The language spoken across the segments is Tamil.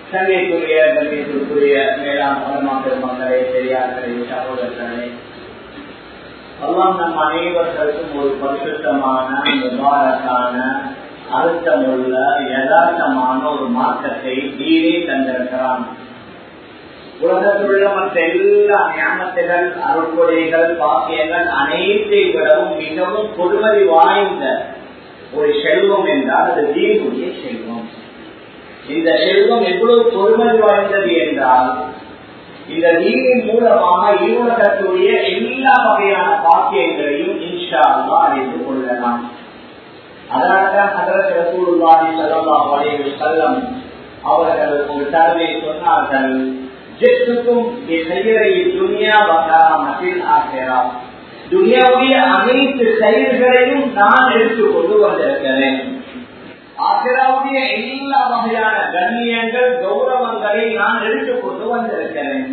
சங்கைக்குரிய கண்ணியத்திற்குரிய மேலாம் பலமா பெருமக்களே பெரியார்களே சகோதரர்களே அல்லாம் நம் அனைவர்களுக்கும் ஒரு பரிசுத்தமான முபாரக்கான அழுத்தமுள்ள யதார்த்தமான ஒரு மாற்றத்தை நீரே தந்திருக்கிறான் உலகத்துள்ள மற்ற எல்லா ஞானத்துகள் அருள்கொடைகள் பாக்கியங்கள் அனைத்தை விடவும் மிகவும் கொடுமதி வாய்ந்த ஒரு செல்வம் என்றால் அது தீனுடைய செல்வம் இந்த செல்வம் எவ்வளவு பொறுமதி வாய்ந்தது என்றால் இந்த நீரின் மூலமாக இருவகத்துடைய எல்லா வகையான பாக்கியங்களையும் இன்ஷா அல்லா அறிந்து கொள்ளலாம் அதனால்தான் ஹதரத் ரசூலுல்லாஹி ஸல்லல்லாஹு அலைஹி வஸல்லம் அவர்கள் ஒரு தரவை சொன்னார்கள் ஜெத்துக்கும் பிஹைரை துனியா வகாமத்தில் ஆகிறா துனியாவுடைய அனைத்து செயல்களையும் நான் எடுத்துக்கொண்டு வந்திருக்கிறேன் ஆசிராவுடைய எல்லா வகையான கண்ணியங்கள் கௌரவங்களை நான் எடுத்துக்கொண்டு வந்திருக்கிறேன்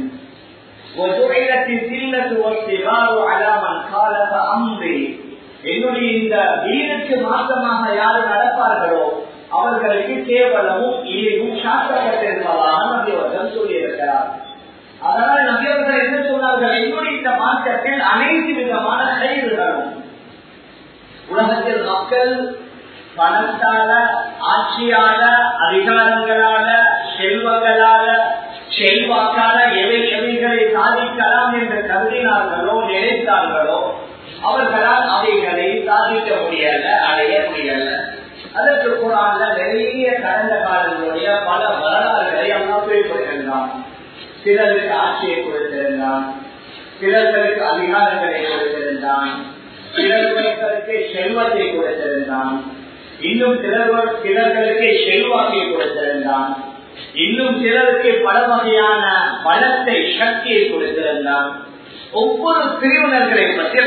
என்னுடைய இந்த வீருக்கு மாற்றமாக யாரு நடப்பார்களோ அவர்களுக்கு கேவலமும் இழிவும் சாஸ்திரப்பட்டிருப்பதாக நம்பியவர்கள் சொல்லியிருக்கிறார் அதனால் நம்பியவர்கள் என்ன சொன்னார்கள் என்னுடைய இந்த மாற்றத்தில் அனைத்து விதமான செயல்களும் உலகத்தில் மக்கள் பணத்தால ஆட்சியால அதிகாரங்களால செல்வங்களால செல்வாக்கால எவை எவைகளை சாதிக்கலாம் என்று கருதினார்களோ நினைத்தார்களோ அவர்களால் அவைகளை சாதிக்க முடியல அடைய முடியல அதற்கு குரான்ல நிறைய கடந்த காலங்களுடைய பல வரலாறுகளை எல்லாம் குறிப்பிடுகின்றான் சிலருக்கு ஆட்சியை கொடுத்திருந்தான் சிலர்களுக்கு அதிகாரங்களை கொடுத்திருந்தான் சிலர்களுக்கு செல்வத்தை கொடுத்திருந்தான் இன்னும் சிலர் சிலர்களுக்கு செல்வாக்கை கொடுத்திருந்தான் இன்னும் சிலருக்கு பல வகையான பலத்தை சக்தியை கொடுத்திருந்தான் ஒவ்வொரு பிரிவினர்களை பற்றி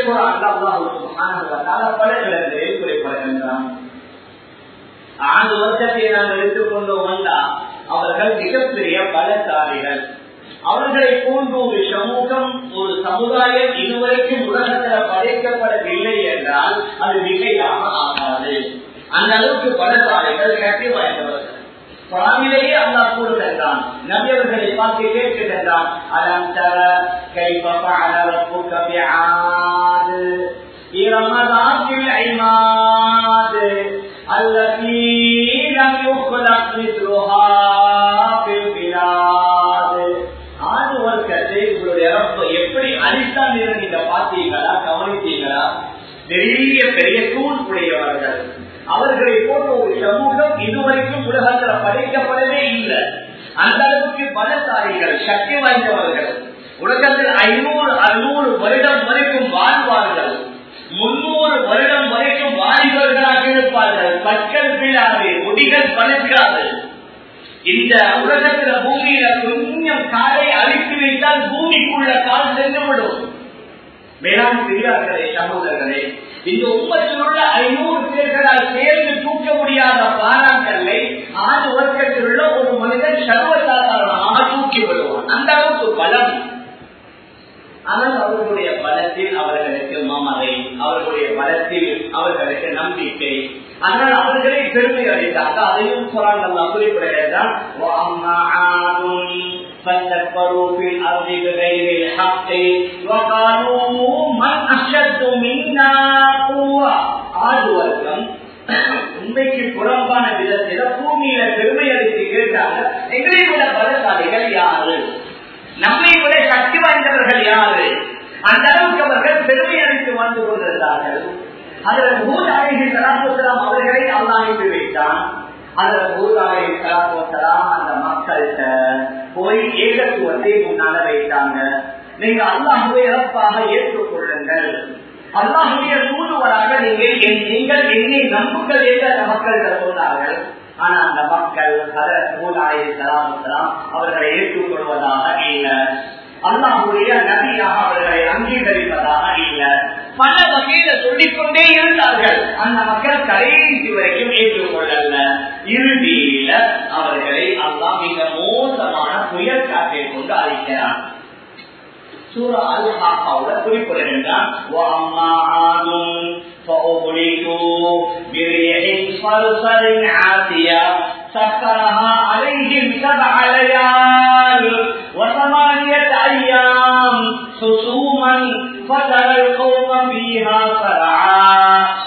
பல இடங்களில் குறிப்பிடுகின்றான் ஆண்டு வருஷத்தை நாம் எடுத்துக்கொண்டோம் வந்தா அவர்கள் மிகப்பெரிய பலசாலிகள் அவர்களை போன்ற ஒரு சமூகம் ஒரு சமுதாயம் இதுவரைக்கும் உலகத்தில் படைக்கப்படவில்லை என்றால் அது மிகையாக ஆகாது அந்த அளவுக்கு பலசாலிகள் கட்டி வாய்ந்தவர்கள் குரானிலேயே அல்லா கூறுகின்றான் நபியவர்களை பார்த்து கேட்கின்றான் அலம் தர கைஃப ஃபஅல ரப்புக பிஆத் إرم ذات العماد التي لم يخلق مثلها في البلاد ஆண்டு வர்க்கத்தை உங்களுடைய ரப்ப எப்படி அழித்தான் நீங்க பார்த்தீங்களா கவனித்தீங்களா பெரிய பெரிய தூண் உடையவர்கள் அவர்களை போன்ற ஒரு சமூகம் இதுவரைக்கும் உலகத்தில் படைக்கப்படவே இல்லை அந்த அளவுக்கு பலசாரிகள் சக்தி வாய்ந்தவர்கள் உலகத்தில் ஐநூறு அறுநூறு வருடம் வரைக்கும் வாழ்வார்கள் முன்னூறு வருடம் வரைக்கும் வாலிபர்களாக இருப்பார்கள் பற்கள் வீழாது முடிகள் பழுக்காது இந்த உலகத்துல பூமியில கொஞ்சம் காலை அழித்து வைத்தால் பூமிக்குள்ள கால் சென்றுவிடும் வேளாண் பெரியார்களே சகோதரர்களே இந்த உண்மத்தில் உள்ள ஐநூறு பேர்களால் சேர்ந்து தூக்க முடியாத பாராட்டல்லை ஆறு வருஷத்தில் உள்ள ஒரு மனிதன் சர்வசாதாரணமாக தூக்கி விடுவான் அந்த அளவுக்கு பலம் ஆனால் அவர்களுடைய பலத்தில் அவர்களுக்கு மமதை அவர்களுடைய பலத்தில் அவர்களுக்கு நம்பிக்கை ஆனால் அவர்களை பெருமை அளித்தாங்க அதையும் குரான் குறிப்பிடுகிறார் فاستكبروا في الأرض بغير الحق وقالوا من أشد منا قوة ஆடு வர்க்கம் உண்மைக்கு புறம்பான விதத்தில பூமியில பெருமை அளித்து கேட்டாங்க எங்களை விட பலசாலிகள் யாரு நம்மை விட சக்தி வாய்ந்தவர்கள் யாரு அந்த அளவுக்கு அவர்கள் பெருமை அளித்து வந்து கொண்டிருந்தார்கள் அதில் மூதாயகி சலாத்துலாம் அவர்களை அல்லாஹிட்டு வைத்தான் அதில் மூதாயகி சலாத்துலாம் அந்த மக்கள்கிட்ட போய் ஏகத்துவத்தை முன்னால வைத்தாங்க நீங்க அல்லாஹுவை இறப்பாக ஏற்றுக்கொள்ளுங்கள் அல்லாஹுடைய தூதுவராக நீங்கள் நீங்கள் என்னை நம்புங்கள் என்று அந்த மக்கள் சொன்னார்கள் ஆனா அந்த மக்கள் அவர்களை ஏற்றுக்கொள்வதாக இல்லை அல்லாஹுடைய நபியாக அவர்களை அங்கீகரிப்பதாக இல்லை பல வகையில சொல்லிக்கொண்டே இருந்தார்கள் அந்த மக்கள் கடைசி வரைக்கும் ஏற்றுக்கொள்ளல இறுதியில அவர்களை அல்லாஹ் மிக மோசமான புயல் காற்றை கொண்டு அழைக்கிறார் சூரா அல் ஹாக்காவுல குறிப்பிடுகின்றான் فأغرقوا بريح صرصر عاتية سخرها عليهم سبع فيها صرعا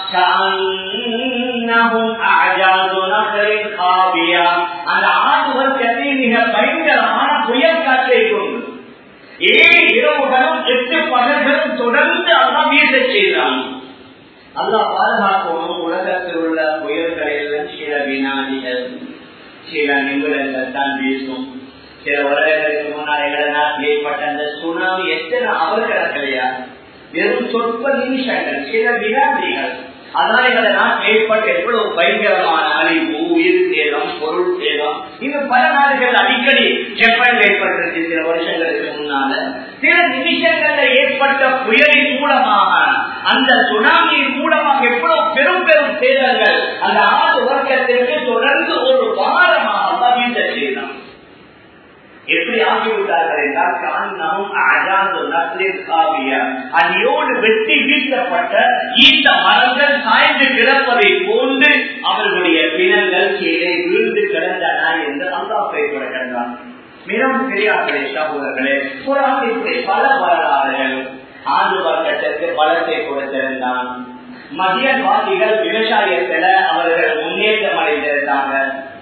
كأنهم أعجاز نخل خاوية அந்த ஆண்டு வர்க்கத்தை மிக பயங்கரமான புயல் காற்றை கொண்டு ஏழு இரவுகளும் எட்டு பகல்களும் தொடர்ந்து அல்லா வீச செய்தான் அல்லா பாதுகாக்கணும் உலகத்தில் உள்ள புயல்களை எல்லாம் சில வினாடிகள் சில நிமிடங்கள் தான் வீசும் சில வருடங்களுக்கு முன்னால் எங்களை நாட்டில் ஏற்பட்ட அந்த சுனாமி எத்தனை அவர்களையா வெறும் சொற்ப நிமிஷங்கள் சில வினாடிகள் அதனால எங்களை நாட்டில் ஏற்பட்ட எவ்வளவு பயங்கரமான அழிவு உயிர் சேதம் பொருள் சேதம் இன்னும் பல நாடுகள் அடிக்கடி ஜப்பான் ஏற்பட்டிருக்கு சில வருஷங்களுக்கு முன்னால சில நிமிஷங்கள்ல ஏற்பட்ட புயலின் மூலமாக அந்த சுனாமியின் மூலமாக எவ்வளவு பெரும் பெரும் சேதங்கள் அந்த ஆறு வர்க்கத்திற்கு தொடர்ந்து ஒரு வாரமாக வீச செய்தான் எப்படி ஆகிவிட்டார்கள் என்றால் காரணமும் அஜாந்து நஸ்லின் காவிய அடியோடு வெட்டி வீழ்த்தப்பட்ட இந்த மரங்கள் சாய்ந்து கிடப்பதை போன்று அவர்களுடைய பிணங்கள் கீழே வீழ்ந்து கிடந்தன என்று அல்லா பெயர்படுகின்றான் மிகவும் பெரியார்களே சகோதரர்களே புறான் இப்படி பல வரலாறுகள் ஆண்டு வர்க்கத்திற்கு பலத்தை கொடுத்திருந்தான் மதியவாதிகள் விவசாயத்தில அவர்கள் முன்னேற்றம் அடைந்திருந்தாங்க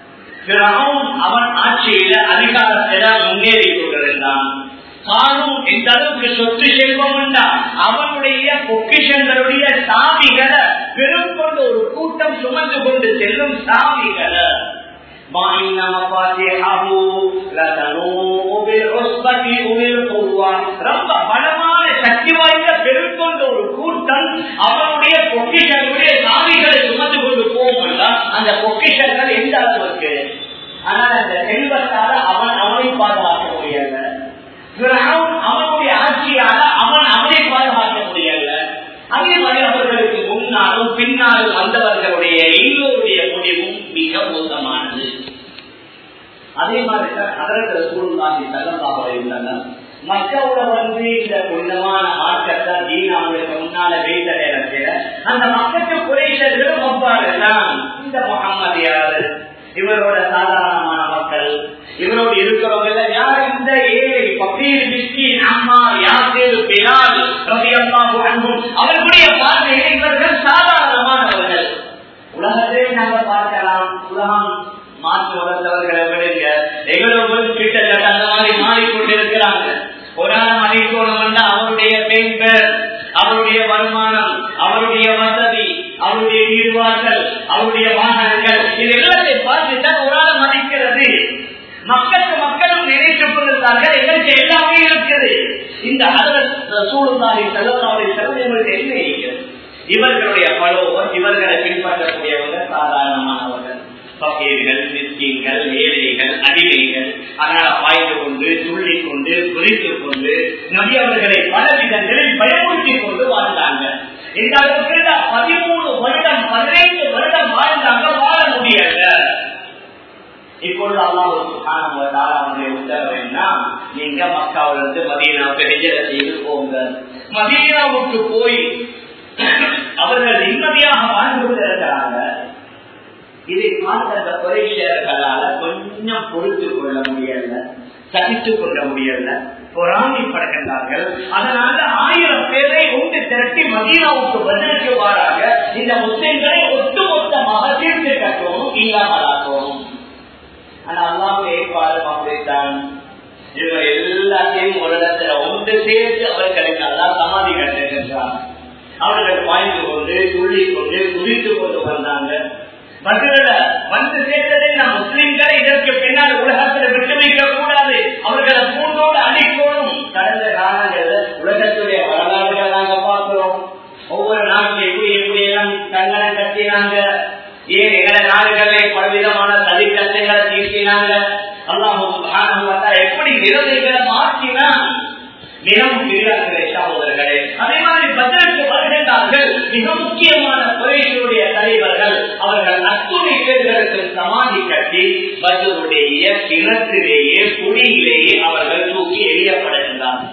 அவன் ஆட்சியில அதிகாரத்தில முன்னேறி கொண்டிருந்தான் காணும் இந்த அளவுக்கு சொத்து செல்வம் உண்டா அவனுடைய பொக்கிஷங்களுடைய சாமிகளை பெரும் கொண்டு ஒரு கூட்டம் சுமந்து கொண்டு செல்லும் சாமிகளை وإن مفاتيحه لتنوء بالعصبة أولي القوة ரொம்ப பலமான சக்தி வாய்ந்த பெருங்கொண்ட ஒரு கூட்டம் அவனுடைய பொக்கிஷங்களுடைய சாமிகளை சுமந்து கொண்டு போகும்ல அந்த பொக்கிஷங்கள் எந்த அளவுக்கு ஆனால் அந்த செல்வத்தால அவன் அவனை பாதுகாக்க முடியல அவனுடைய ஆட்சியால அவன் அவனை பாதுகாக்க முடியல அதே மாதிரி அவர்களுக்கு முன்னாலும் பின்னாலும் வந்தவர்களுடைய எல்லோருடைய முடிவும் மிக மோசமானது அதே மாதிரி தான் அதற்கு சூழ்நாட்டி தள்ளமாக இருந்தனர் மக்களோட வந்து இந்த புனிதமான மார்க்கத்தை தீன் அவங்களுக்கு முன்னால வைத்த நேரத்தில் அந்த மக்களுக்கு குறைசர்களும் ஒப்பாரு தான் இந்த முகம்மது யாரு இவரோட சாதாரணமான மக்கள் இவரோடு இருக்கிறவங்க யார் இந்த ஏழை பப்பீர் மிஸ்கின் அம்மா யாசேர் பிலால் ரபியல்லாஹு அன்ஹும் அவர்களுடைய பார்வையில் இவர்கள் சாதாரணமானவர்கள் உலகத்தை நாங்க பார்க்கலாம் உலகம் மாற்று வளர்ந்தவர்களை விடுங்க எவ்வளவு கிட்டத்தட்ட அந்த மாதிரி மாறிக்கொண்டிருக்கிறாங்க ஒரு ஆள் மதிக்கணும்னா அவருடைய பெண்கள் அவருடைய வருமானம் அவருடைய வசதி அவருடைய நீர்வாசல் அவருடைய வாகனங்கள் இது எல்லாத்தையும் பார்த்துதான் ஒரு ஆள் மதிக்கிறது மக்களுக்கு மக்களும் நினைத்துக் கொண்டிருந்தார்கள் எங்களுக்கு எல்லாமே இருக்குது இந்த சூழ்நாளை செலவனுடைய செலவு என்ன இருக்கிறது இவர்களுடைய பலோவர் இவர்களை பின்பற்றக்கூடியவங்க சாதாரணமானவர்கள் பகீர்கள் மிஸ்கீன்கள் ஏழைகள் அடிமைகள் அதனால பாய்ந்து கொண்டு துள்ளிக் கொண்டு குறித்துக் கொண்டு நபி அவர்களை பல விதங்களில் பயமுறுத்திக் கொண்டு வாழ்ந்தாங்க இந்த அளவுக்கு பதிமூணு வருடம் பதினைந்து வருடம் வாழ்ந்தாங்க வாழ முடியல இப்பொழுது அல்லாவுடைய உத்தரவு என்ன நீங்க மக்காவிலிருந்து மதீனாவுக்கு ஹெஜர செய்து போங்க மதீனாவுக்கு போய் அவர்கள் நிம்மதியாக வாழ்ந்து கொண்டிருக்கிறாங்க இதை பார்த்த அந்த குறைஷர்களால கொஞ்சம் பொறுத்து கொள்ள முடியல சகித்துக் கொள்ள முடியல பொறாமைப்படுகின்றார்கள் அதனால ஆயிரம் பேரை ஒன்று திரட்டி மதீனாவுக்கு பதிலுக்கு வாராக இந்த முஸ்லிம்களை ஒட்டுமொத்தமாக தீர்த்து கட்டவும் இல்லாமலாக்கவும் ஆனா அல்லாமல் ஏற்பாடு அப்படித்தான் இவங்க எல்லாத்தையும் ஒரு இடத்துல ஒன்று சேர்த்து அவர்களுக்கு நல்லா சமாதி கட்டுகின்றார் அவர்கள் பாய்ந்து கொண்டு துள்ளி கொண்டு குதித்து கொண்டு வந்தாங்க பதில வந்து சேர்த்ததை நாம் முஸ்லிம்களை இதற்கு பின்னால் உலகத்தில் விட்டு வைக்க கூடாது அவர்களை பூண்டோடு அடிக்கணும் கடந்த காலங்கள்ல உலகத்துடைய வரலாறுகளை நாங்க பார்க்கிறோம் ஒவ்வொரு நாட்டில் எப்படி எப்படி எல்லாம் கங்கணம் கட்டினாங்க ஏன் எங்களை நாடுகளே பலவிதமான சதிக்கத்தைகளை தீர்த்தினாங்க அல்லாஹ் எப்படி நிலைமைகளை மாற்றினா மிகவும் பெரியார்களே சகோதரர்களே அதே மாதிரி பதிலுக்கு வருகின்றார்கள் மிக முக்கியமான குறைகளுடைய தலைவர்கள் அவர்கள் அத்துணை பேர்களுக்கு சமாதி கட்டி பதிலுடைய கிணத்திலேயே குழியிலேயே அவர்கள் தூக்கி எரியப்படுகின்றார்கள்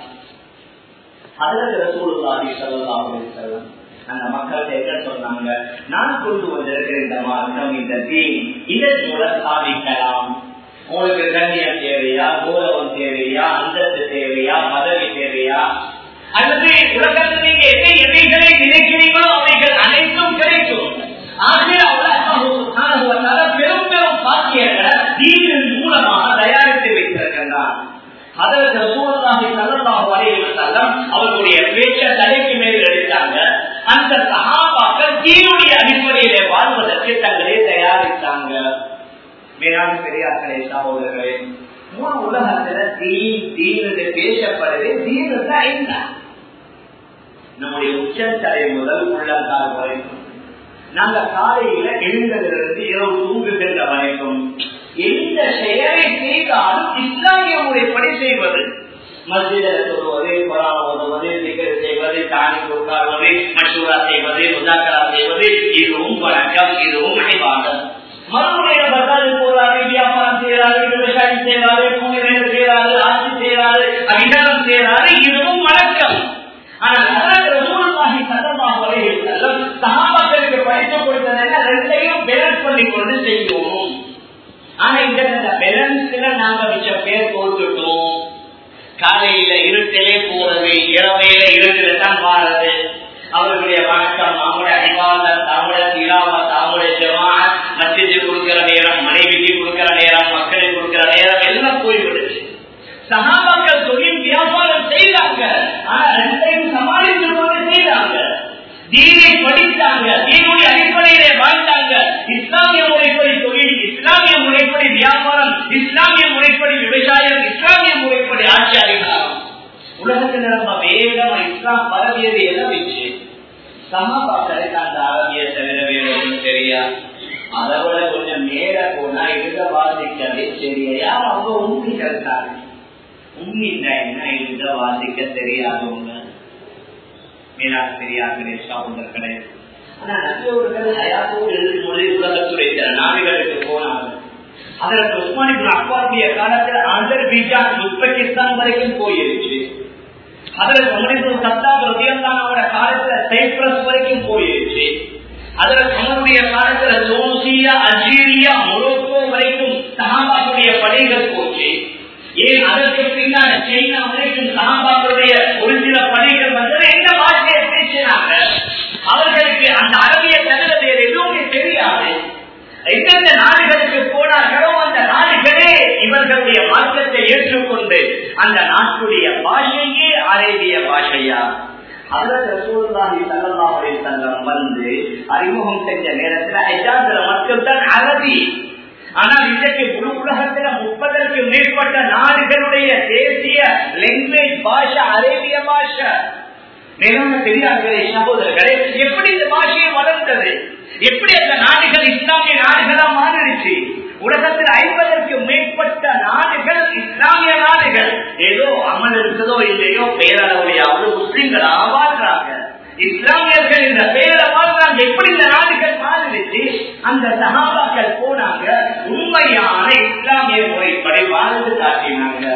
அதற்கு ரசூலுல்லாஹி ஸல்லல்லாஹு அலைஹி வஸல்லம் அந்த மக்கள் என்ன சொன்னாங்க நான் கொண்டு வந்திருக்கிற இந்த மார்க்கம் இந்த தீன் இதன் மூலம் சாதிக்கலாம் உங்களுக்கு கண்ணியம் தேவையா கௌரவம் தேவையா அந்தஸ்து தேவையா பதவி தேவையா அல்லது உலகத்தில் நீங்க எதை எவைகளை நினைக்கிறீங்களோ அவைகள் அனைத்தும் கிடைக்கும் ஆகிய பெரும் பெரும் பாக்கியங்களை தீவின் மூலமாக தயாரித்து வைத்திருக்கின்றார் அதற்கு ரசூலுல்லாஹி ஸல்லல்லாஹு அலைஹி வஸல்லம் அவர்களுடைய பேச்ச தலைக்கு மேல் எடுத்தாங்க அந்த சஹாபாக்கள் தீனுடைய அடிப்படையிலே வாழ்வதற்கு தங்களை தயாரித்தாங்க வேளாண் பெரியார்களே சகோதரர்களே மூணு உலகத்துல தீன் தீன் பேசப்படுது தீன் என்ன நம்முடைய உச்சத்தலை முதல் உள்ளங்கால் வரைக்கும் நாங்க காலையில எழுந்ததிலிருந்து இரவு தூங்குகின்ற வரைக்கும் எந்த செயலை செய்தாலும் இஸ்லாமிய முறைப்படி செய்வது மஸ்ஜிதில் சொல்வது குரான் ஓதுவது திகர் செய்வது தானி உட்கார்வது மசூரா செய்வது முதாக்கரா செய்வது இதுவும் வழக்கம் இதுவும் அணிவாதம் மறுமுறையில பசாரி போறாரு வியாபாரம் செய்யறாரு விவசாயம் செய்யறாரு கூலி வேலை செய்யறாரு ஆட்சி செய்யறாரு அதிகாரம் செய்யறாரு இதுவும் வழக்கம் ஆனால் ரசூலுல்லாஹி ஸல்லல்லாஹு அலைஹி வஸல்லம் சஹாபாக்களுக்கு படித்துக் கொடுத்ததுன்னா ரெண்டையும் பேலன்ஸ் பண்ணி கொண்டு செய்வோம் ஆனா இந்த பேலன்ஸ்ல நாங்க மிச்ச பேர் கொடுத்துட்டோம் காலையில இருட்டிலே போறது இரவையில இருட்டில தான் மாறுது அவர்களுடைய வணக்கம் அவங்களுடைய அடிவாதம் அவங்களுடைய திலாவத் அவங்களுடைய ஜமாத் மசிதி கொடுக்கிற நேரம் மனைவிக்கு கொடுக்கிற நேரம் மக்களுக்கு கொடுக்கிற நேரம் எல்லாம் போய்விடுச்சு சகாபாக்கள் தொழில் வியாபாரம் செய்தாங்க ஆனா ரெண்டையும் சமாளித்து கொண்டு செய்தாங்க தீனை படித்தாங்க தீனுடைய அடிப்படையிலே வாழ்ந்தாங்க இஸ்லாமிய முறைப்படி தொழில் இஸ்லாமிய முறைப்படி வியாபாரம் இஸ்லாமிய முறைப்படி விவசாயம் இஸ்லாமிய முறைப்படி ஆட்சி அதிகாரம் உலகத்தில் நம்ம வேகமா இஸ்லாம் பரவியது எதை வச்சு சமபாக்களுக்கு அந்த அரபிய தவிர வேற ஒன்றும் தெரியாது அதை விட கொஞ்சம் மேல போனா இருந்த வாசிக்கவே சரியா அவங்க உண்மைகள் தான் உண்மைன்னா என்ன இருந்த வாசிக்க தெரியாதவங்க மேலாக தெரியாத சகோதரர்களே ஆனா நபியவர்கள் ஹயாத்தோடு எழுதும்போது உலகத்துடைய நாடுகளுக்கு போனாங்க அதற்கு உஸ்மானிபின் அப்பாவுடைய காலத்துல அஜர்பீஜான் உஸ்பெகிஸ்தான் வரைக்கும் போயிருச்சு அதற்கு உமரிபின் சத்தாப் ரதியல்லானோட காலத்துல சைப்ரஸ் வரைக்கும் போயிருச்சு அதற்கு உமருடைய காலத்துல சோசியா அல்ஜீரியா மொரோக்கோ வரைக்கும் சஹாபாக்குடைய படைகள் போச்சு ஏன் அதற்கு பின்னால சைனா வரைக்கும் சஹாபாக்களுடைய ஒரு சில படைகள் வந்தது எந்த பாஷையை பேசினாங்க அவர்களுக்கு அந்த அரபிய தவிர வேறு எதுவுமே தெரியாது எந்தெந்த நாடுகளுக்கு போனார்களோ அந்த நாடுகளே இவர்களுடைய மார்க்கத்தை ஏற்றுக்கொண்டு அந்த நாட்டுடைய பாஷையே அரேபிய பாஷையா வந்து அறிமுகம் செஞ்ச நேரத்தில் ஐஜாந்திர மட்டும்தான் அரபி ஆனால் இன்றைக்கு முழு உலகத்துல முப்பதற்கு மேற்பட்ட நாடுகளுடைய தேசிய லாங்குவேஜ் பாஷை அரேபிய பாஷை மேலான பெரியார்களே சகோதரர்களே எப்படி இந்த பாஷையை வளர்ந்தது எப்படி அந்த நாடுகள் இஸ்லாமிய நாடுகளா மாறிடுச்சு உலகத்தில் ஐம்பதற்கு மேற்பட்ட நாடுகள் இஸ்லாமிய நாடுகள் ஏதோ அமல் இருக்குதோ இல்லையோ பேரளவுலையாவது முஸ்லிம்களா வாழ்றாங்க இஸ்லாமியர்கள் இந்த பெயரை வாழ்றாங்க எப்படி இந்த நாடுகள் மாறிடுச்சு அந்த சகாபாக்கள் போனாங்க உண்மையான இஸ்லாமிய முறைப்படி வாழ்ந்து காட்டினாங்க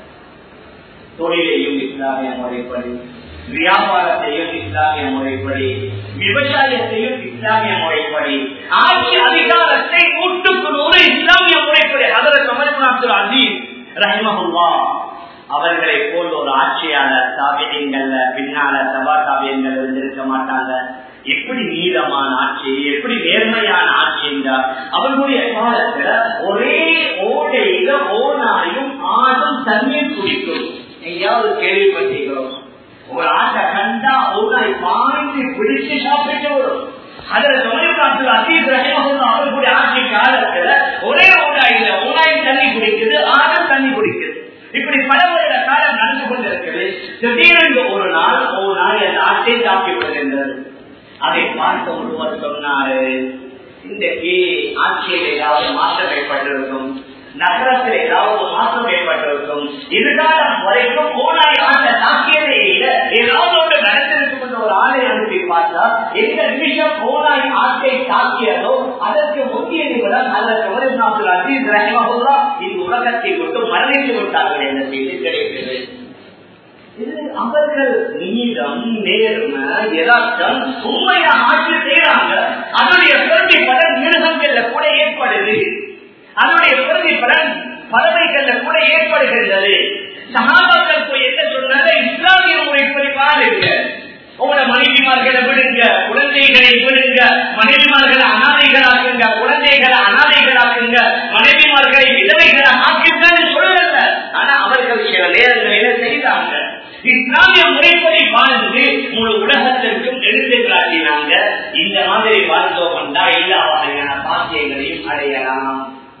தொழிலையும் இஸ்லாமிய முறைப்படி வியாபாரத்தையும் இஸ்லாமிய முறைப்படி விவசாயத்தையும் இஸ்லாமிய முறைப்படி ஆட்சி அதிகாரத்தை நூற்றுக்கு நூறு இஸ்லாமிய முறைப்படி அதில் கமல்நாத்து அஜீஸ் ரஹிமஹுல்லா அவர்களை போல் ஒரு ஆட்சியாளர் தாபியங்கள்ல பின்னால சபா தாபியங்கள் இருந்திருக்க மாட்டாங்க எப்படி நீளமான ஆட்சி எப்படி நேர்மையான ஆட்சி என்றால் அவர்களுடைய காலத்துல ஒரே ஓடையில ஓனாயும் ஆடும் தண்ணீர் குடிக்கும் எங்கேயாவது கேள்விப்பட்டீங்களோ ஒரு ஆட்டை கண்டா ஓனாய் பாய்ந்து பிடிச்சு சாப்பிட்டு வரும் அதுல தமிழ்நாட்டில் அசீஸ் ரஹிமஹுல்லா அவர்களுடைய ஆட்சி காலத்துல ஒரே ஓனாயில ஓனாய் தண்ணி குடிக்குது ஆடும் தண்ணி குடிக்குது இப்படி பல வருட காலம் நடந்து கொண்டிருக்கிறது திடீரென்று ஒரு நாள் ஒரு நாள் அந்த ஆட்டை சாப்பிடுகின்றது அதை பார்த்த ஒருவர் சொன்னாரு இன்றைக்கு ஆட்சியில் ஏதாவது மாற்றம் ஏற்பட்டிருக்கும் நகரத்தில் ஏதாவது மாற்றம் ஏற்பட்டிருக்கும் எதிர்காலம் வரைக்கும் ஓனாய் ஆட்டை தாக்கியதே இல்லை ஏதாவது ஒன்று நடந்திருக்கும் என்ற ஒரு ஆணை அனுப்பி பார்த்தா எந்த நிமிஷம் ஓனாய் ஆட்டை தாக்கியதோ அதற்கு முக்கிய நிமிடம் அதற்கு ஒரு நாட்டு அசீஸ் ரஹிமஹுல்லா இந்த உலகத்தை விட்டு மரணித்து விட்டார்கள் என்ற செய்தி கிடைக்கிறது இது அவர்கள் நீளம் நேர்மை யதார்த்தம் உண்மையா ஆட்சி செய்யறாங்க அதனுடைய பிரதி பலன் மிருகங்கள்ல கூட ஏற்படுது அதனுடைய பிரதி பலன் பறவைகள்ல கூட ஏற்படுகின்றது சகாபாக்கள் போய் என்ன சொன்னாங்க இஸ்லாமிய முறைப்படி பாருங்க உங்களோட மனைவிமார்களை விடுங்க குழந்தைகளை விடுங்க மனைவிமார்களை அனாதைகளாக்குங்க குழந்தைகளை அனாதைகளாக்குங்க மனைவிமார்களை விதவைகளை ஆக்குங்கன்னு சொல்லல ஆனா அவர்கள் சில நேரங்களில செய்தாங்க இஸ்லாமிய முறைப்படி வாழ்ந்து முழு உலகத்திற்கும் எடுத்து காட்டினாங்க இந்த மாதிரி வாழ்ந்தோம் வந்தா எல்லா வகையான பாக்கியங்களையும் அடையலாம்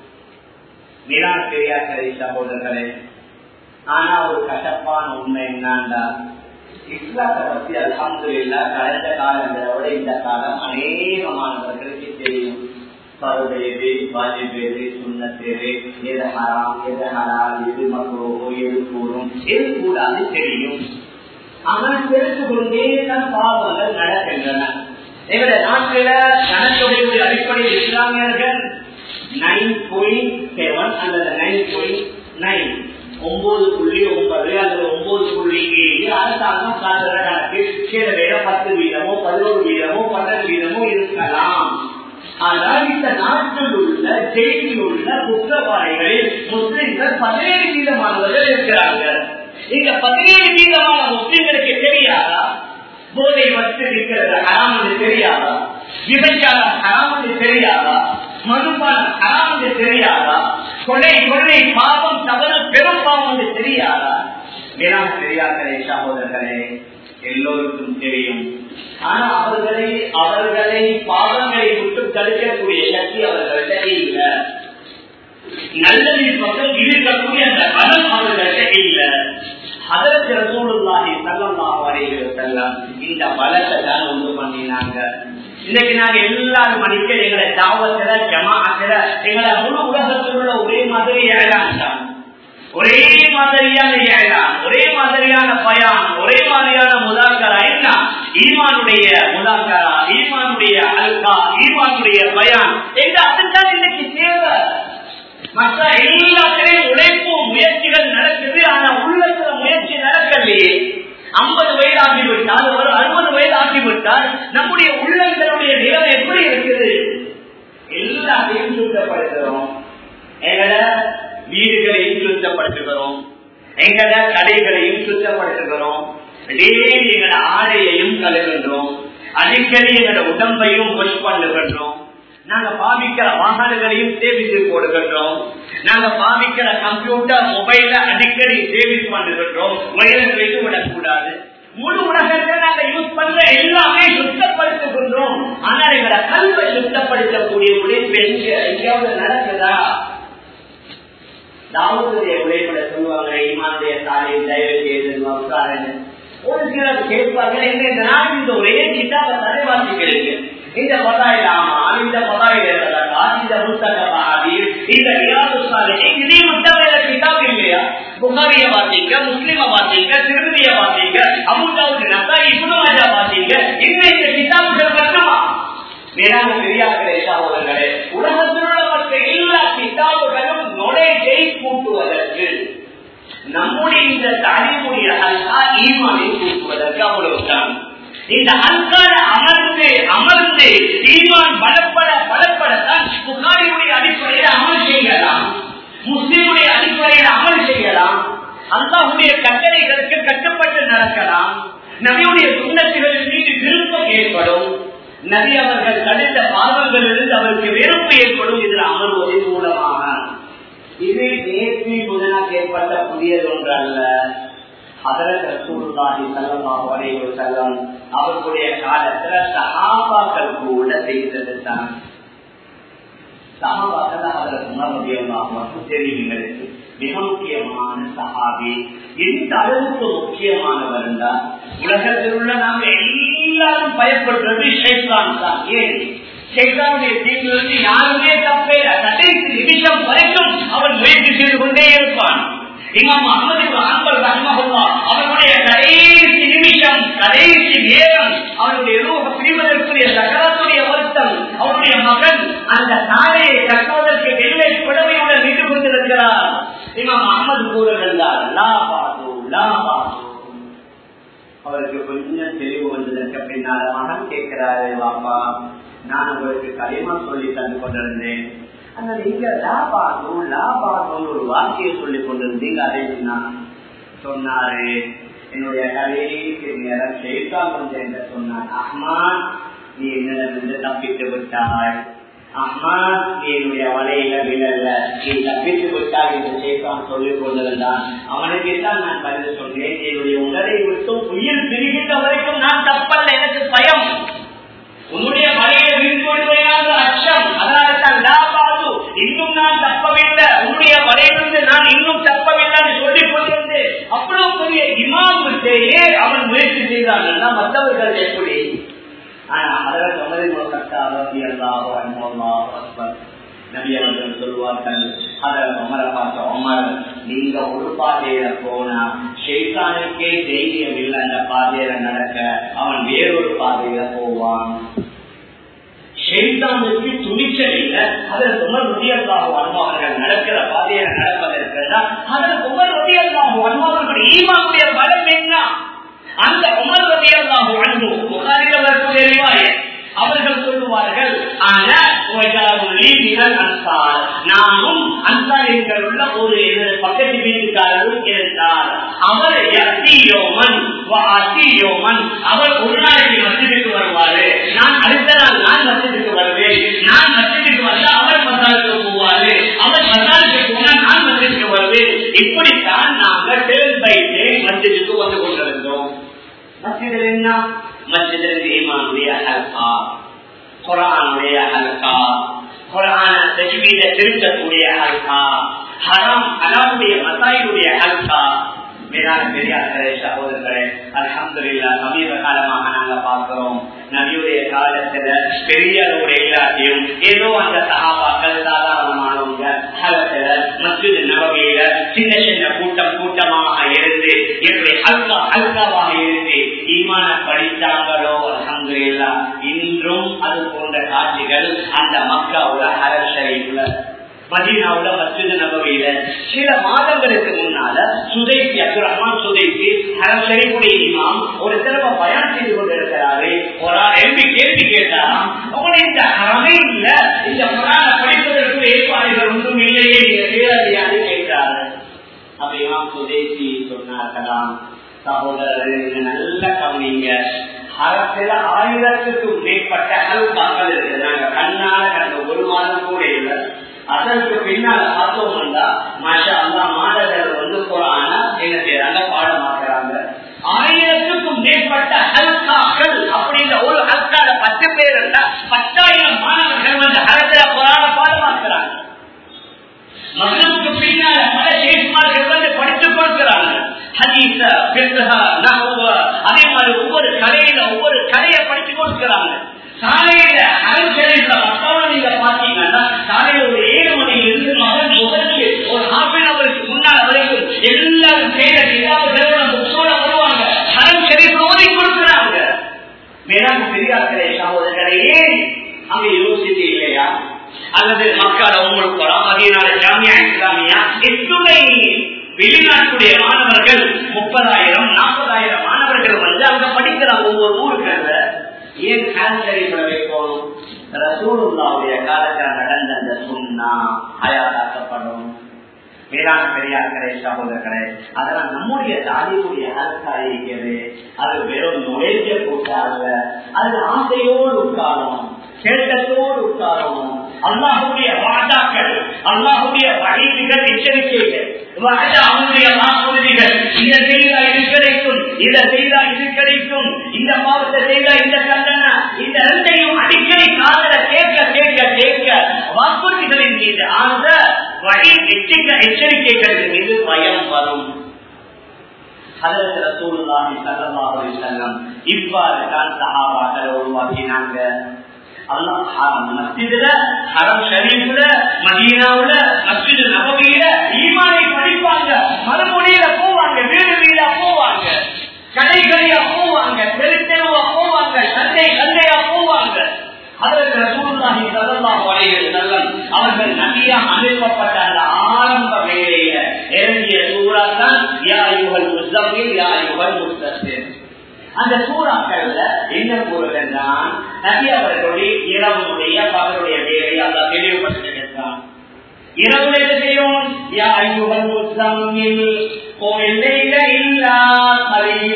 நிலான பெரியார்களே சகோதரர்களே ஆனா ஒரு கசப்பான உண்மை என்னண்டா இஸ்லாத்தை பத்தி அலமது இல்லா கடந்த காலங்களோட இந்த காலம் அநேகமானவர்களுக்கு தெரியும் பருவ எது வாஜிப் எது சுண்ணத்தேது எது ஹராம் எது ஹலால் எது மக்ரோகோ எது கூறும் எது கூடாது தெரியும் ஆனால் தெரிந்து கொண்டே தான் பாவங்கள் நடக்கின்றன எங்களுடைய நாட்டில ஜனத்தொகையுடைய அடிப்படையில் இஸ்லாமியர்கள் நைன் பாயிண்ட் செவன் அல்லது நைன் பாயிண்ட் நைன் ஒன்பது புள்ளி ஒன்பது அல்லது ஒன்பது புள்ளி ஏழு அரசாங்கம் காட்டுற கணக்கு சில வேலை பத்து வீதமோ பதினோரு வீதமோ பன்னெண்டு வீதமோ இருக்கலாம் ஆனால் இந்த நாட்டில் உள்ள செய்தியில் உள்ள குற்றவாளிகளில் முஸ்லிம்கள் பதினேழு வீதமானவர்கள் இருக்கிறாங்க இங்க பதினேழு வீதமான முஸ்லிம்களுக்கு தெரியாதா போதை வச்சு இருக்கிறது ஹராம் என்று தெரியாதா விபச்சாரம் ஹராம் என்று தெரியாதா மதுபானம் ஹராம் என்று தெரியாதா கொலை கொள்ளை பாவம் தவறு பெரும் பாவம் என்று தெரியாதா வேளாண் தெரியாதே சகோதரர்களே எல்லோருக்கும் தெரியும் ஆனா அவர்களை அவர்களை பாவங்களை விட்டு தடுக்கக்கூடிய சக்தி அவர்கள்ட்ட இல்லை நல்லதின் பக்கம் இருக்கக்கூடிய அந்த பலம் அவர்கள்ட்ட இல்லை அதற்கு ரசூலுல்லாஹி ஸல்லல்லாஹு அலைஹி வஸல்லம் இந்த பலத்தை தான் உண்டு பண்ணினாங்க இன்னைக்கு நாங்க எல்லாரும் மணிக்க எங்களை தாவத்துல ஜமாத்துல எங்களை முழு உலகத்தில் உள்ள ஒரே மாதிரி ஏழாம் தான் ஒரே மாதிரியான ஏழாம் ஒரே மாதிரியான பயான் ஒரே மாதிரியான முதாக்கரா என்ன ஈமானுடைய முதாக்கரா ஈமானுடைய அல்கா ஈமானுடைய பயான் எங்க அதுதான் இன்னைக்கு தேவை மற்ற எல்லாத்திலையும் உழைப்பு முயற்சிகள் நடக்குது ஆனா உள்ளத்துல முயற்சி நடக்கலையே ஐம்பது வயது ஆகிவிட்டால் ஒரு அறுபது வயது ஆகிவிட்டால் நம்முடைய உள்ளங்களுடைய நிலம் எப்படி இருக்குது எல்லாத்தையும் சுத்தப்படுத்துகிறோம் எங்கட வீடுகளையும் சுத்தப்படுத்துகிறோம் எங்கட கடைகளையும் சுத்தப்படுத்துகிறோம் டெய்லி எங்கட ஆடையையும் கழுகுகின்றோம் அடிக்கடி எங்கட உடம்பையும் வாஷ் பண்ணுகின்றோம் நாங்க பாவிக்கிற வாகனங்களையும் சேவித்து போடுகின்றோம் நாங்க பாவிக்கிற கம்ப்யூட்டர் மொபைல அடிக்கடி சேவிஸ் பண்ணுகின்றோம் வைரஸ் வைத்து விடக்கூடாது முழு உலகத்தை நாங்க யூஸ் பண்ற எல்லாமே சுத்தப்படுத்துகின்றோம் ஆனால் எங்களை கல்வை சுத்தப்படுத்தக்கூடிய உழைப்பு எங்க எங்கேயாவது நடக்குதா தாவத்துடைய உழைப்பட சொல்லுவாங்க ஈமானுடைய தாயை தயவு செய்து உட்காரன்னு ஒரு சிலர் கேட்பாங்க எங்க இந்த நாடு இந்த ஒரே கிட்டாவை தலைவாசிக்கிறீங்க இந்த பதாயில் ஆமால் இந்த பதாயில் இந்த முத்தகி இந்த ரியாது சாலிஹின் இதே முத்தகையில கிதாப் இல்லையா புகாரிய வாசிக்க முஸ்லிம வாசிக்க திருமதிய வாசிக்க அமுதாவுக்கு நத்தா இப்னு மாஜா வாசிக்க இன்னும் இந்த கிதாபுகள் வரணுமா மேலான பெரியார்களே சகோதரர்களே உலகத்தில் உள்ள மற்ற எல்லா கிதாபுகளும் நுழையை கூட்டுவதற்கு நம்முடைய இந்த தாலிமுடைய அல்கா ஈமானை கூட்டுவதற்கு அவ்வளவுதான் இந்த அல்கால அமர்ந்து அமர்ந்து ஈமான் பலப்பட பலப்படத்தான் புகாரியுடைய அடிப்படையில் அமல் செய்யலாம் முஸ்லிமுடைய அடிப்படையில் அமல் செய்யலாம் அல்லாஹுடைய கட்டளைகளுக்கு கட்டுப்பட்டு நடக்கலாம் நபியுடைய சுண்ணத்துகளின் மீது விருப்பம் ஏற்படும் நபி அவர்கள் தடுத்த பாவங்களிலிருந்து அவருக்கு வெறுப்பு ஏற்படும் இதில் அமர்வதன் மூலமாக இது நேற்று முதலாக ஏற்பட்ட புதியது ஒன்றல்ல அதற்கு ரசூலுல்லாஹி ஸல்லல்லாஹு அலைஹி வஸல்லம் அவர்களுடைய காலத்துல சஹாபாக்கள் கூட செய்தது தான் சஹாபாக்கள் அதற்கு உணர்வு தெரிவிங்களுக்கு மிக முக்கியமான சஹாபி எந்த அளவுக்கு முக்கியமானவர் என்றால் உலகத்தில் உள்ள நாம எல்லாரும் பயப்படுறது ஷைத்தான் தான் ஏன் ஷைத்தானுடைய தீங்கிலிருந்து யாருமே தப்பே கடைசி நிமிஷம் வரைக்கும் அவன் முயற்சி செய்து கொண்டே இருப்பான் இமாம் அகமது அன்பர் ரஹ்மஹுல்லா அவருடைய கடைசி நிமிஷம் கடைசி நேரம் அவருடைய ரூப பிரிவதற்குரிய சகலத்துடைய வருத்தம் அவருடைய மகன் அந்த தாரையை கட்டுவதற்கு வெள்ளை புடவையுடன் நின்று கொண்டிருக்கிறார் இமாம் அகமது கூறுகின்றார் லா பாது லா பாது அவருக்கு கொஞ்சம் தெளிவு வந்ததற்கு பின்னால மகன் கேட்கிறாரு பாப்பா நான் உங்களுக்கு களிமா சொல்லி தந்து கொண்டிருந்தேன் ஆனா நீங்க லாபாகும் லாபாகும் ஒரு வார்த்தையை சொல்லி கொண்டிருந்தீங்க அதை நான் சொன்னாரு என்னுடைய கடைசி நேரம் ஷேத்தான் வந்து என்று சொன்னான் அஹ்மான் நீ என்னிடமிருந்து தப்பித்து விட்டாய் அஹ்மான் நீ என்னுடைய வலையில விழல்ல நீ தப்பித்து விட்டாய் என்று ஷேத்தான் சொல்லிக் கொண்டிருந்தான் அவனுக்கு தான் நான் பதில் சொன்னேன் என்னுடைய உடலை விட்டு உயிர் பிரிகின்ற வரைக்கும் நான் தப்பல்ல எனக்கு பயம் உன்னுடைய வலையை விழுந்துவிடுவையாக அச்சம் அதனால தான் லாபாது இன்னும் நான் தப்பவில்லை உன்னுடைய வலையிலிருந்து நான் இன்னும் தப்பவில்லை என்று சொல்லிக் கொண்டிருந்து அவ்வளவு பெரிய இமாம் விட்டேயே அவன் முயற்சி செய்தான் மற்றவர்கள் எப்படி ஆனா அதற்கு அமரி முழக்கத்தா ரவி அல்லாஹோ அன்பாஹோ அக்பர் நபி அவர்கள் சொல்வார்கள் அதற்கு அமரை பார்த்த அமர் நீங்க ஒரு பாதையில போனா ஷெய்தானுக்கே தைரியம் இல்லை அந்த பாதையில நடக்க அவன் வேறொரு பாதையில போவான் ஷெய்தானுக்கு துணிச்சல் இல்லை அதற்கு உமர் உதயல்லாஹோ அன்பாவர்கள் நடக்கிற பாதையில நடப்பதற்கு அதற்கு உமர் உதயல்லாஹோ அன்பாவர்கள் ஈமாவுடைய பலம் என்ன அந்த உமர் ரதியல்லாஹு அன்ஹு புகாரில வரக்கூடிய ரிவாயத் அவர்கள் சொல்லுவார்கள் நானும் அன்சாரிகள் உள்ள ஒரு பக்கத்து வீட்டுக்காரரும் இருந்தார் அவர் அத்தியோமன் அத்தியோமன் அவர் ஒரு நாளைக்கு மசிதுக்கு வருவாரு நான் அடுத்த நாள் நான் மசிதுக்கு வருவேன் நான் மசிதுக்கு வந்தா அவர் மசாலுக்கு போவாரு அவர் மசாலுக்கு போனா நான் மசிதுக்கு வருவேன் இப்படித்தான் நாங்கள் டேர்ன் பை டே மசிதுக்கு வந்து கொண்டிருந்தோம் மசிதில் என்ன மசிதில் ஈமானுடைய ஹல்கா குரானுடைய ஹல்கா குரான தஜ்வீத திருத்தக்கூடிய ஹல்கா ஹரம் ஹலாவுடைய மசாயிலுடைய ஹல்கா மேலான பெரியார்களே சகோதரர்களே அலமதுல்லா சமீப காலமாக நாங்க பார்க்கிறோம் நபியுடைய காலத்துல பெரிய அளவுடைய எல்லாத்தையும் ஏதோ அந்த சகாபாக்கள் சாதாரணமானவங்க காலத்துல மஸ்ஜித் நபவியில சின்ன சின்ன கூட்டம் கூட்டமாக இருந்து எப்படி அல்கா அல்காவாக இருந்து ஈமான படித்தாங்களோ அலமதுல்லா இன்றும் அது போன்ற காட்சிகள் அந்த மக்காவுல ஹரர் ஷரீஃப்ல மதீனாவுல மஸ்ஜித் நபவியில சில மாதங்களுக்கு முன்னால சுதைசி அப்துல் ரஹ்மான் சுதைசி ஹரம் ஷரீஃபுடைய இமாம் ஒரு தடவை பயன் செய்து கொண்டிருக்கிறாரு ஒரு எம்பி கேள்வி கேட்டாராம் உங்களுக்கு இந்த ஹரமே இல்ல இந்த புராண படிப்பதற்கு ஏற்பாடுகள் ஒன்றும் இல்லையே நீங்க செய்யலையான்னு கேட்கிறாரு அப்ப இமாம் சுதேசி சொன்னார்களாம் சகோதரர்கள் நல்ல கவனிங்க அரசில ஆயிரத்துக்கும் மேற்பட்ட ஹல்காக்கள் இருக்கு நாங்க கண்ணால கண்ட ஒரு மாதம் கூட இல்லை அதற்கு பின்னால பார்த்தோம்னா மாஷா அல்லா மாணவர்கள் வந்து போறாங்க என்ன செய்யறாங்க பாடமாக்குறாங்க ஆயிரத்துக்கும் மேற்பட்ட ஹல்காக்கள் அப்படின்ற ஒரு ஹல்கால பத்து பேர் இருந்தா பத்தாயிரம் மாணவர்கள் வந்து அரசில போறாங்க பாடமாக்குறாங்க மகனுக்கு பின்னால பல சேஷ்மார்கள் வந்து படித்துக் கொடுக்கிறாங்க ஹதீச அதே மாதிரி ஒவ்வொரு கலையில ஒவ்வொரு கலையை படித்துக் கொடுக்கிறாங்க காலையில அரசியல மக்களும் நீங்க பாத்தீங்கன்னா காலையில ஒரு ஏழு மணில இருந்து மகன் முதலுக்கு ஒரு ஹாஃப் அன் அவருக்கு முன்னால் வரைக்கும் எல்லாரும் செய்த கிதாபுகளோட புத்தோட வருவாங்க ஹரம் ஷரீஃப் ஓதி கொடுக்கிறாங்க மேலாண் பெரியார்களே சகோதரர்களே ஏன் அங்க யோசிச்சு இல்லையா அல்லது மக்கள் உங்களுக்கு போலாம் மதியனால ஜாமியா இஸ்லாமியா எத்துணை வெளிநாட்டுடைய மாணவர்கள் முப்பதாயிரம் நாற்பதாயிரம் மாணவர்கள் வந்து அங்க படிக்கிறாங்க ஒவ்வொரு ஊருக்கு ஏன் கான்சரிபட வைக்கணும் ரசூலுல்லாவுடைய காலத்தில் நடந்த அந்த சுண்ணா அயாதாக்கப்படும் மேலான பெரியார்களே சகோதரர்களே அதெல்லாம் நம்முடைய தாலியுடைய அழகா இருக்கிறது அது வெறும் நுழைஞ்ச கூட்டாங்க அது ஆசையோடு உட்காரணும் கேட்டத்தோடு உட்காரணும் அல்லாஹுடைய வாதாக்கள் அல்லாஹுடைய வழிகள் எச்சரிக்கைகள் அவனுடைய வாக்குறுதிகள் இதை செய்தா இது கிடைக்கும் இதை செய்தா இது கிடைக்கும் இந்த பாவத்தை செய்தா இந்த தண்டனை இந்த ரெண்டையும் அடிக்கடி காதல கேட்க கேட்க கேட்க வாக்குறுதிகளின் மீது ஆழ்ந்த வழி எச்சரிக்கை எச்சரிக்கைகளின் மீது பயம் வரும் இவ்வாறு தான் சகாபாக்களை உருவாக்கினாங்க மஸ்ஜிதுல ஹரம் ஷரீஃப்ல மதீனாவுல மஸ்ஜிது நபவியில ஈமானை படிப்பாங்க மறுமொழியில போவாங்க வீடு வீடா போவாங்க கடைகளியா போவாங்க தெரு தெருவா போவாங்க சந்தை சந்தையா போவாங்க அதற்கு ரசூலுல்லாஹி ஸல்லல்லாஹு அலைஹி வஸல்லம் அவர்கள் நபியா அனுப்பப்பட்ட அந்த ஆரம்ப வேலையில இறங்கிய சூறா தான் யா அய்யுஹல் முஸம்மில் யா அய்யுஹல் முஸ்தஸிர் அந்த சூறாக்கள்ல என்ன கூறுகிறான் நபி அவர்களுடைய இரவுடைய பகலுடைய வேலையை அல்லா தெளிவுபடுத்துகின்றான் இரவுல என்ன செய்யும் யா அய்யுஹல் முஸம்மில் قم الليل إلا قليلا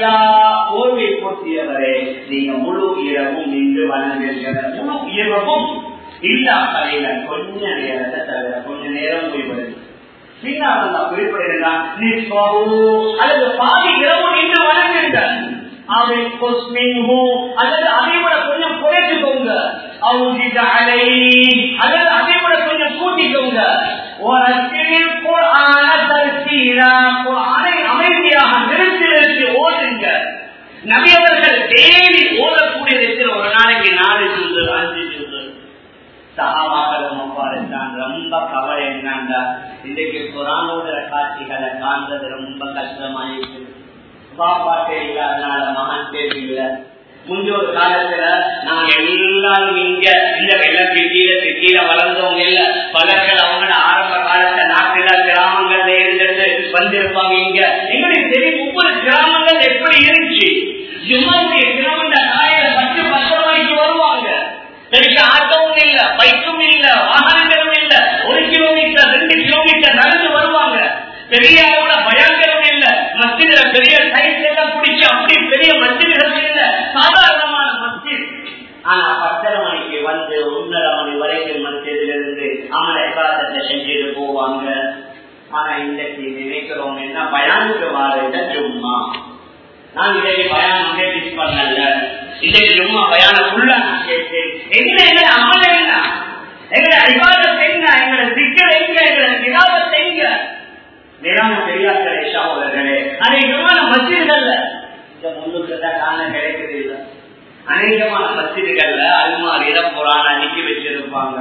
இல்ல கலையில கொஞ்ச நேரத்தை தவிர கொஞ்ச நேரம் போய்விடுது பின்னால் அல்லா குறிப்பிடுகிறான் அல்லது பாதி இரவு நின்று வணங்குங்கள் அதை அல்லது அதை விட கொஞ்சம் குறைச்சுக்கோங்க அல்லது அதை விட கொஞ்சம் கூட்டிக்கோங்க அமைதியாக நிறுத்தி நிறுத்தி ஓடுங்க நபியவர்கள் டெய்லி ஓடக்கூடிய ஒரு நாளைக்கு நாலு சுந்து அஞ்சு சுந்து சகாபாக்களும் அவ்வாறுதான் ரொம்ப கவலை என்னண்டா இன்றைக்கு குரானோட காட்சிகளை காண்றது ரொம்ப கஷ்டமாயிருக்கு பாப்பா தெரியல அதனால மகன் தெரியல முன்னொரு காலத்துல நாங்க எல்லாரும் இங்க இந்த வெள்ளத்துக்கு கீழே கீழே வளர்ந்தவங்க இல்ல பலர்கள் அவங்களோட ஆரம்ப காலத்துல நாட்டுல கிராமங்கள்ல இருந்துட்டு வந்திருப்பாங்க இங்க எங்களுக்கு தெரியும் ஒவ்வொரு கிராமங்கள் எப்படி இருந்துச்சு ஜும்மாவுடைய கிராமம் நாயில பத்து பத்து மணிக்கு வருவாங்க எனக்கு ஆட்டோவும் இல்ல பைக்கும் இல்ல வாகனங்களும் இல்ல ஒரு கிலோமீட்டர் ரெண்டு கிலோமீட்டர் நடந்து வருவாங்க பெரிய அளவுல பயங்கரம் இல்ல மத்தியில பெரிய சைஸ் எல்லாம் பிடிச்சு அப்படி பெரிய மத்தியர்கள் இல்ல சாதாரணமான மத்திய ஆனா பத்தரை மணிக்கு வந்து ஒன்னரை மணி வரைக்கும் மத்தியத்துல இருந்து அவனை எக்காலத்தை செஞ்சுட்டு போவாங்க ஆனா இன்னைக்கு நினைக்கிறோம் என்ன பயானுக்கு வார சும்மா நான் இதை பயானம் கேட்டு பண்ணல இன்னைக்கு சும்மா பயானம் உள்ள நான் கேட்டேன் என்ன எங்களை அமல் என்ன எங்களை அடிவாதத்தை என்ன எங்களை சிக்கல் எங்க எங்களை நிராபத்தை எங்க நிராம பெரியார்களே சகோதரர்களே அநேகமான மசிதிகள்ல இந்த முன்னுக்கு தான் காண கிடைக்கிறது இல்லை அநேகமான மசிதிகள்ல அல்மாரியில புராண அனுப்பி வச்சிருப்பாங்க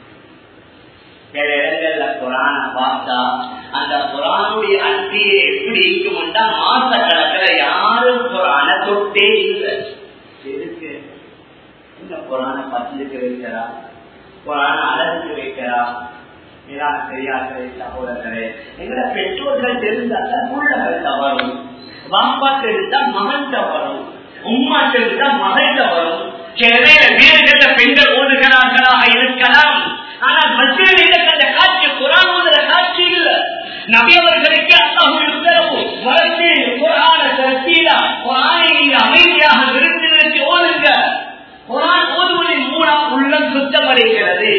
சில இடங்கள்ல புராண பார்த்தா அந்த புறானுடைய அன்பியை எப்படி இருக்கும்டா மாச கணக்குல யாரும் புராண தொட்டே இல்லை எதுக்கு இந்த புராண பத்துக்கு வைக்கிறா புராண அழகுக்கு வைக்கிறா இதான் பெரியார்களே சகோதரர்களே எங்களோட பெற்றோர்கள் தெரிந்தால் உள்ளவர்கள் தவறும் வாப்பா தெரிந்தா மகன் தவறும் உம்மா தெரிந்தா மகள் தவறும் சில வீடுகள்ல பெண்கள் ஓடுகிறார்களாக இருக்கலாம் ஆனால் மத்தியில் அந்த காட்சி குரான் ஓதுற காட்சி இல்ல நபியவர்களுக்கு அல்லாஹுடைய உத்தரவு வளர்ச்சி குரான சரத்தீரா குரானை நீங்க அமைதியாக நிறுத்தி நிறுத்தி ஓடுங்க குரான் ஓதுவதன் மூலம் உள்ளம் சுத்தமடைகிறது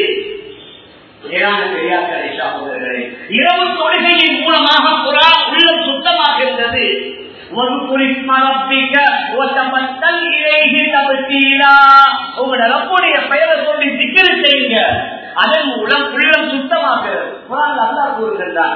இரவு தொழுகையின் மூலமாக குரான் உள்ளம் சுத்தமாகிறது உங்களோட ரப்புடைய பெயரை சொல்லி சிக்கல் செய்யுங்க அதன் மூலம் உள்ளம் சுத்தமாகிறது குரான் அல்லா கூறுகின்றான்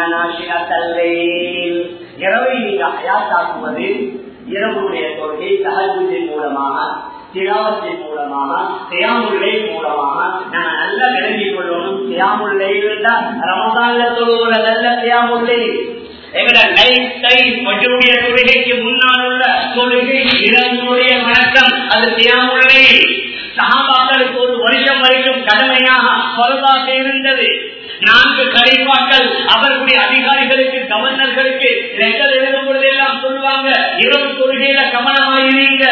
இரவை நீங்க அயாத்தாக்குவது இரவுடைய தொழுகை தகவலின் மூலமாக திராவத்தின் மூலமாக தியாமுல்லை மூலமாக நாங்க நல்லா விளங்கிக் கொள்ளணும் தியாமுல்லை ரமதான்ல தொழுகிற நல்ல தியாமுல்லை எங்கட லைஃப் டைம் மற்றொருடைய தொழுகைக்கு முன்னால் உள்ள தொழுகை இரண்டுடைய வணக்கம் அது தியாமுல்லை சகாபாக்களுக்கு ஒரு வருஷம் வரைக்கும் கடமையாக பருவாக இருந்தது நான்கு கலைப்பாக்கள் அவர்களுடைய அதிகாரிகளுக்கு கவர்னர்களுக்கு லெட்டர் எழுதும் பொழுதெல்லாம் சொல்லுவாங்க இரவு தொழுகையில கவனமாயிருங்க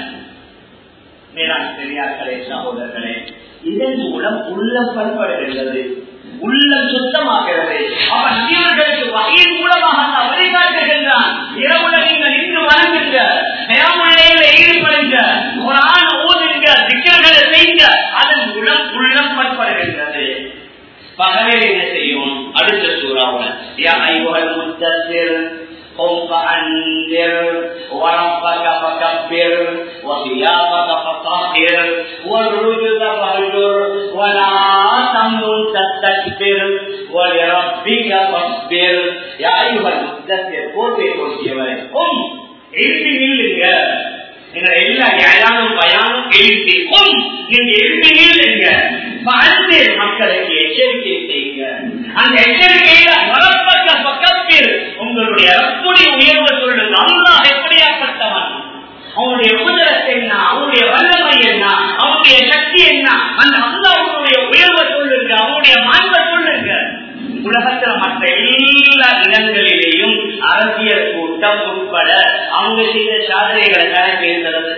மேலாண் பெரியார்களே சகோதரர்களே இதன் மூலம் உள்ளம் பண்படுகின்றது உள்ளம் சுத்தமாகிறது அவன் நபியவர்களுக்கு வகையின் மூலமாக நான் வழிகாட்டுகின்றான் இரவுல நீங்கள் நின்று வணங்குங்க நேரமுறையில ஈடுபடுங்க ஒரு ஆண் ஓதுங்க திக்கர்களை செய்யுங்க அதன் மூலம் உள்ளம் பண்படுகின்றது பகவே என்ன செய்யும் அடுத்த சூறாவுடன் யா ஐவல் முத்தசிர் قم فأنذر وربك فكبر وثيابك فطهر والرجل فاهجر ولا تمنن تستكبر ولربك فاصبر يا أيها المدثر போட்டே கொடுத்தியவரை قم எழுப்பி நில்லுங்க எங்களை எல்லா யாரும் பயானும் எழுப்பி கொம் நீங்க எழுப்பி நில்லுங்க வாழ்ந்தேன் மக்களுக்கு எச்சரிக்கை செய்யுங்க அந்த எச்சரிக்கையில மரப்பக்க பக்கத்தில் உங்களுடைய ரப்புடைய உயர்வை சொல்லுங்க அல்லாஹ் எப்படியாப்பட்டவன் அவனுடைய குதிரத்தை என்ன அவனுடைய வல்லமை என்ன அவனுடைய சக்தி என்ன அந்த அல்லாவுடைய உயர்வை சொல்லுங்க அவனுடைய மாண்பை சொல்லுங்க உலகத்துல மற்ற எல்லா இடங்களிலேயும் அரசியல் கூட்டம் உட்பட அவங்க செய்த சாதனைகளை கணக்கு இருந்தது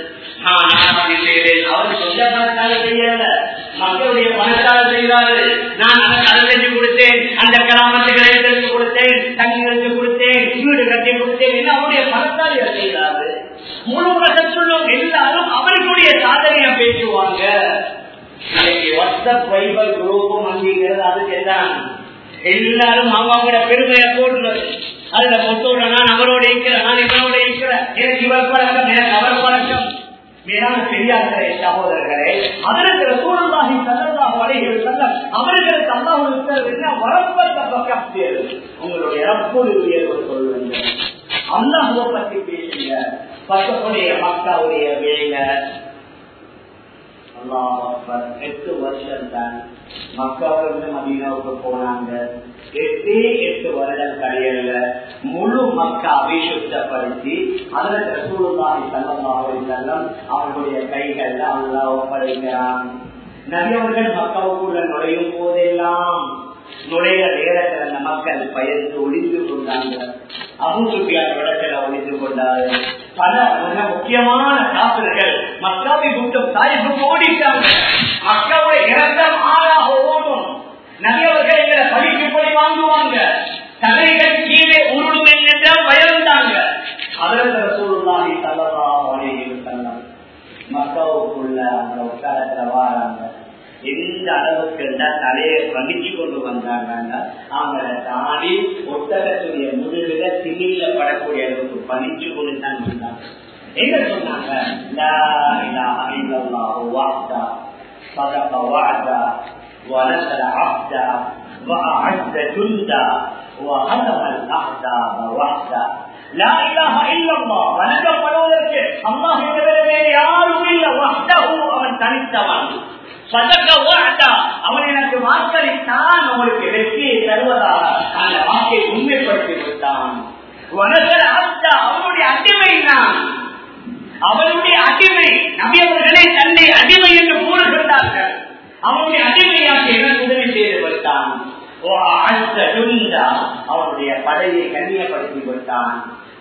அவர் சொந்த பணத்தால செய்யல மக்களுடைய பணத்தால செய்தாரு நான் அதை கடை செஞ்சு கொடுத்தேன் அந்த கிராமத்துக்கு எடுத்து கொடுத்தேன் தங்களுக்கு கொடுத்தேன் வீடு கட்டி கொடுத்தேன் என்ன அவருடைய பணத்தால் இதை செய்தாரு முழு உலகத்துள்ளும் எல்லாரும் அவர்களுடைய சாதனையை பேசுவாங்க இன்னைக்கு வாட்ஸ்அப் வைபர் குரூப்பும் அங்கீங்கிறது அதுக்கு எல்லாம் எல்லாரும் அவங்களோட பெருமையை போடுறது அதுல மொத்தோட நான் அவரோட இருக்கிறேன் நான் இவனோட இருக்கிறேன் எனக்கு இவர் பழக்கம் எனக்கு அவர் பழக்கம் மேலான பெரியார்களே சகோதரர்களே அதற்கு சூழலாகி சல்லல்லாஹு அலைஹி வஸல்லம் அவர்களுக்கு அல்லாஹ் உத்தரவு என்ன வரப்பட்ட பக்கம் தேர்வு உங்களுடைய ரப்போடு உயர்வு கொள்ள வேண்டும் அல்லாஹுவை பற்றி பேசுங்க பக்கத்துடைய மக்காவுடைய வேலை அல்லாஹ் அக்பர் எட்டு வருஷம் தான் மக்காவிலிருந்து மதீனாவுக்கு போனாங்க எட்டே எட்டு வருடம் கடையல்ல முழு மக்கா அபிஷுத்தப்படுத்தி அதுல ரசூலுல்லாஹி ஸல்லல்லாஹு அலைஹி வஸல்லம் அவர்களுடைய கைகள்ல அல்லாஹ் ஒப்படைக்கிறான் நபியவர்கள் மக்காவுக்குள்ள நுழையும் போதெல்லாம் நுழைய நேரத்தில் அந்த மக்கள் பயந்து ஒளிந்து கொண்டாங்க அபுசுபியார் இடத்துல ஒளிந்து கொண்டாரு பல மிக முக்கியமான காப்பிர்கள் மக்காவை கூட்டம் தாய்ப்பு ஓடிட்டாங்க மக்காவை இறந்தம் ஆறாக ஓடும் நபியவர்கள் எங்களை பழிக்கு போய் வாங்குவாங்க தலைகள் கீழே உருளும் என்றால் பயந்தாங்க அதற்கு சூழ்நாளி தள்ளதா வழியில் தள்ளம் மக்காவுக்குள்ள அந்த உட்காரத்துல வாராங்க எந்த அளவுக்கு தலையை வலிச்சு கொண்டு வந்தாங்க அவங்களை தாண்டி ஒட்டகத்துடைய முதுகுல திணில படக்கூடிய அளவுக்கு பணிச்சு கொண்டு தான் வந்தாங்க என்ன சொன்னாங்க லா இலாஹ இல்லல்லாஹு வஹ்தா صدق وعدا ونصر عبدا وأعز جندا وهزم الأحزاب وحدا لا إله إلا الله வணங்கப்படுவதற்கு அல்லாஹ் என்ற யாரும் இல்லை வஹ்தஹு அவன் தனித்தவன் அவன் எனக்கு வாக்களித்தான் அவனுக்கு வெற்றியை தருவதாக அந்த வாக்கை உண்மைப்படுத்தி விட்டான் அவனுடைய அடிமை நான் அவனுடைய அடிமை நபியவர்களை தன்னை அடிமை என்று கூறுகின்றார்கள் அவனுடைய அடிமையாக எனக்கு உதவி செய்து விட்டான் அவனுடைய படையை கண்ணியப்படுத்தி விட்டான்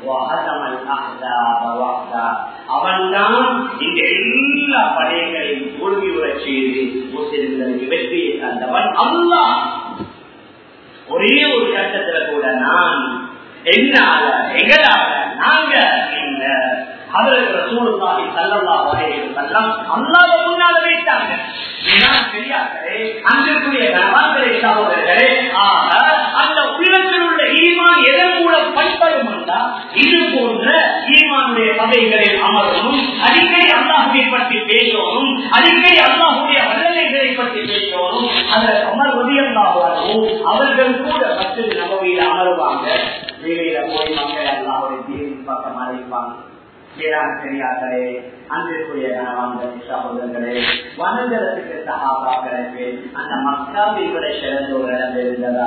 அவன்தான் இந்த எல்லா படைகளையும் தோல்வி விடச் செய்து முஸ்லிம்களுக்கு வெற்றியை தந்தவன் அல்லா ஒரே ஒரு கட்டத்துல கூட நான் என்னால எங்களால நாங்க இந்த அவருக்கு சூழ்நாளி சல்லல்லா வரையில் செல்லம் அல்லாத முன்னால வைத்தாங்க அன்றைக்குரிய நவான்களை சகோதரர்களே ஆக அந்த உள்ளத்தில் உள்ள ஈமான் எதன் மூலம் பண்படும் என்றால் இது போன்ற ஈமானுடைய பகைகளில் அமரணும் அடிக்கடி அல்லாஹுவை பற்றி பேசணும் அடிக்கடி அல்லாஹுடைய வல்லலைகளை பற்றி பேசணும் அந்த அமர் உதயந்தாகவும் அவர்கள் கூட பத்து நபவையில் அமருவாங்க வெளியில போய் மக்கள் அல்லாஹுடைய தீவின் பக்கம் அழைப்பாங்க பெரியார்களே அன்பிற்குரிய கணவான்கள் சகோதரர்களே வனஜலத்துக்கு சகாபாக்களுக்கு அந்த மக்காவை விட சிறந்த ஒரு இடம் இருந்ததா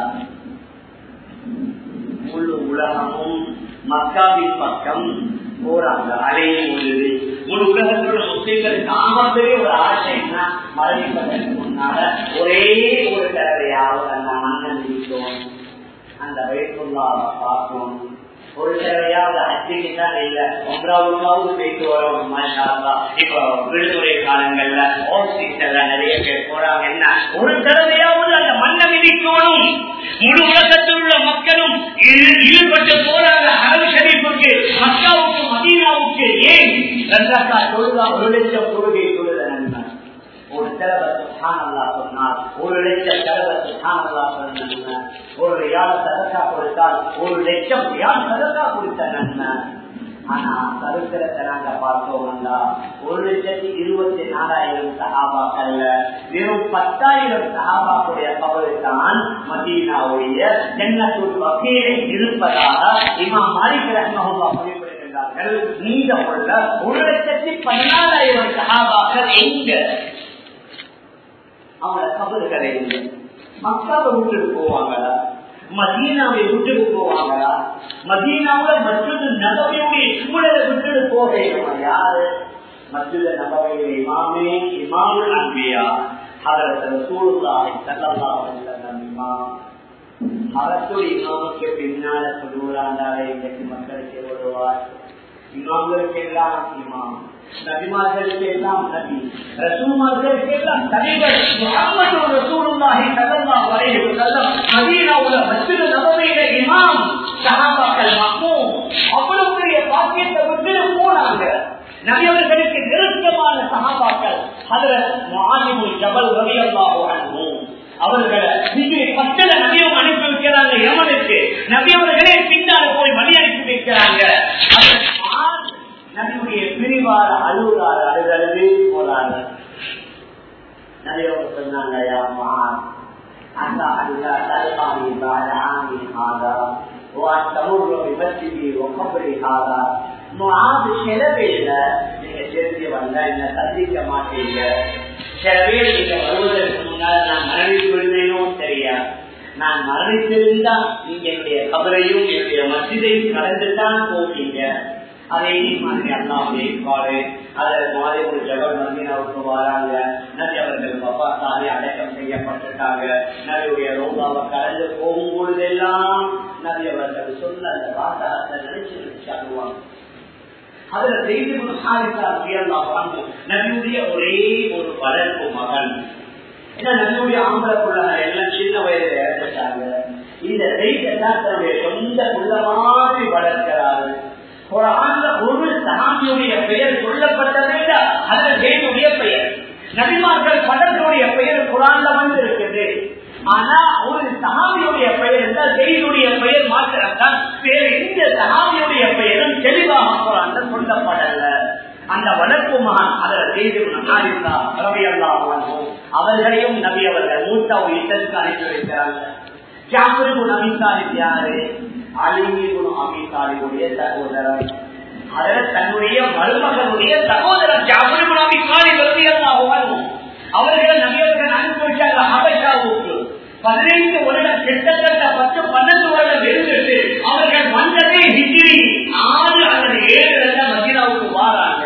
முழு உலகமும் மக்காவின் பக்கம் போறாங்க அலையும் உள்ளது முழு உலகத்தோட முஸ்லீம்களுக்கு ஆகப்பெரிய ஒரு ஆசை என்ன மரணிப்பதற்கு முன்னால ஒரே ஒரு தடவையாவது அந்த மன்னன் இருக்கும் அந்த வயிற்றுள்ளாவை பார்க்கணும் ஒரு தடவையாவது அச்சுக்கு தான் இல்ல ஒன்றாவது போயிட்டு வரோம் இப்ப விடுமுறை காலங்கள்ல ஆஃபீஸ்ல நிறைய பேர் போறாங்க என்ன ஒரு தடவையாவது அந்த மண்ணை மிதிக்கணும் முழு உலகத்தில் உள்ள மக்களும் ஈடுபட்டு போறாங்க அரபு ஷரீஃபுக்கு மக்காவுக்கு மதீனாவுக்கு ஏன் ரெண்டாக்கா தொழுதா ஒரு லட்சம் தொழுகை தொழுத நண்பன் ஒரு தடவை சுகானல்லா சொன்னால் ஒரு லட்சம் தடவை சுகானல்லா சொன்ன ஒரு யார் சதக்கா கொடுத்தால் ஒரு லட்சம் யார் சதக்கா கொடுத்த நன்மை ஆனா சரித்திரத்தை நாங்க பார்த்தோம்னா ஒரு லட்சத்தி இருபத்தி நாலாயிரம் சகாபாக்கள்ல வெறும் பத்தாயிரம் சகாபாக்குடைய கவலைத்தான் மதீனாவுடைய ஜன்னத்துள் வகையிலே இருப்பதாக இமாம் மாலிக் ரஹ்மஹுல்லா குறிப்பிடுகின்றார்கள் மீதமுள்ள ஒரு லட்சத்தி பதினாலாயிரம் சகாபாக்கள் எங்க அவங்கள கபறுகளை மக்காவை விட்டுட்டு போவாங்களா மதீனாவை விட்டுட்டு போவாங்களா மதீனாவுல மற்றொரு நபவையுடைய சூழலை விட்டுட்டு போக யாரு மற்றொரு நபவையுடைய இமாமே இமாமுல் அன்பியா அதற்கு சூழ்நாளை செல்லலாம் இமாம் அரசுடைய இமாமுக்கு பின்னால சொல்லுவாண்டாலே இன்றைக்கு மக்களுக்கு வருவார் இமாம்களுக்கு எல்லாம் இமாம் நபிமார்களுக்கு எல்லாம் நபி ரசூமார்களுக்கு எல்லாம் தலைவர் முகமது ரசூலுல்லாஹி ஸல்லல்லாஹு அலைஹி வஸல்லம் மதீனாவுல மஸ்ஜித் நபவியில இமாம் சஹாபாக்கள் மக்மூம் அவ்வளவு பெரிய பாக்கியத்தை விட்டு போனாங்க நபியவர்களுக்கு நெருக்கமான சகாபாக்கள் அதில் ஜபல் ரவி அல்லாஹோ அவர்களை ஹிஜ்ரி பத்துல நபியும் அனுப்பி வைக்கிறாங்க யமனுக்கு நபியவர்களே பின்னால் போய் மணி அனுப்பி வைக்கிறாங்க நபியுடைய பிரிவார அழுகுறாரு அழுகிறது போறாரு நபியவங்க சொன்னாங்க யாமா அந்த அல்லா தல்காமி பாராமி ஆதா وأتمر بمسجدي وقبري هذا معاذ செலவேல நீங்க தெரிஞ்சு வந்த என்ன சந்திக்க மாட்டீங்க சில பேர் நீங்க வருவதற்கு முன்னால் நான் மரணித்து விழுந்தேனோ தெரியாது நான் மரணித்திருந்தா நீங்க என்னுடைய கபரையும் என்னுடைய மசிதையும் கடந்துதான் போவீங்க அதே மாதிரி அல்லாவுடைய பாடு அதில் மாதிரி ஒரு ஜபல் மதீனாவுக்கு வராங்க நபி அவர்கள் பப்பா சாமி அடக்கம் செய்யப்பட்டிருக்காங்க நபியுடைய ரோபாவை கலந்து போகும் பொழுதெல்லாம் நபி அவர்கள் சொல்ல அந்த வாசகத்தை நினைச்சு நினைச்சு அழுவாங்க அதுல செய்தி நபியுடைய ஒரே ஒரு வளர்ப்பு மகன் ஏன்னா நபியுடைய ஆம்பளை பிள்ளைங்க எல்லாம் சின்ன வயதுல இறந்துட்டாங்க இந்த செய்தியெல்லாம் தன்னுடைய சொந்த உள்ள மாதிரி வளர்க்கிறாரு ஒரு ஆண்ட ஒரு சகாமியுடைய பெயர் சொல்லப்பட்டதை விட அந்த செய்தியுடைய பெயர் நபிமார்கள் படத்தினுடைய பெயர் குரான்ல வந்து இருக்குது ஆனா ஒரு சகாமியுடைய பெயர் இருந்தால் செய்தியுடைய பெயர் மாத்திரம்தான் வேறு எந்த சகாமியுடைய பெயரும் தெளிவாக குரான்ல சொல்லப்படல அந்த வளர்ப்பு மகான் அதில் செய்து ரவி அல்லா அவர்களையும் நபி அவர்கள் மூட்டா யுத்தத்துக்கு அனுப்பி வைக்கிறாங்க ஜாபருக்கு நபி சாலிப் யாரு அலிமிபுன் அபி சாலிபுடைய சகோதரர் அதில் தன்னுடைய மருமகனுடைய சகோதரர் ஜாபருக்கு நபி சாலிப் ரவி அல்லா அவர்கள் நபியவர்கள் அனுப்பி வச்சாங்க ஹபஷாவுக்கு பதினைந்து வருடம் கிட்டத்தட்ட பத்து பன்னெண்டு வருடம் இருந்துட்டு அவர்கள் வந்ததே ஹிஜிரி ஆறு அல்லது ஏழு மதீனாவுக்கு வாராங்க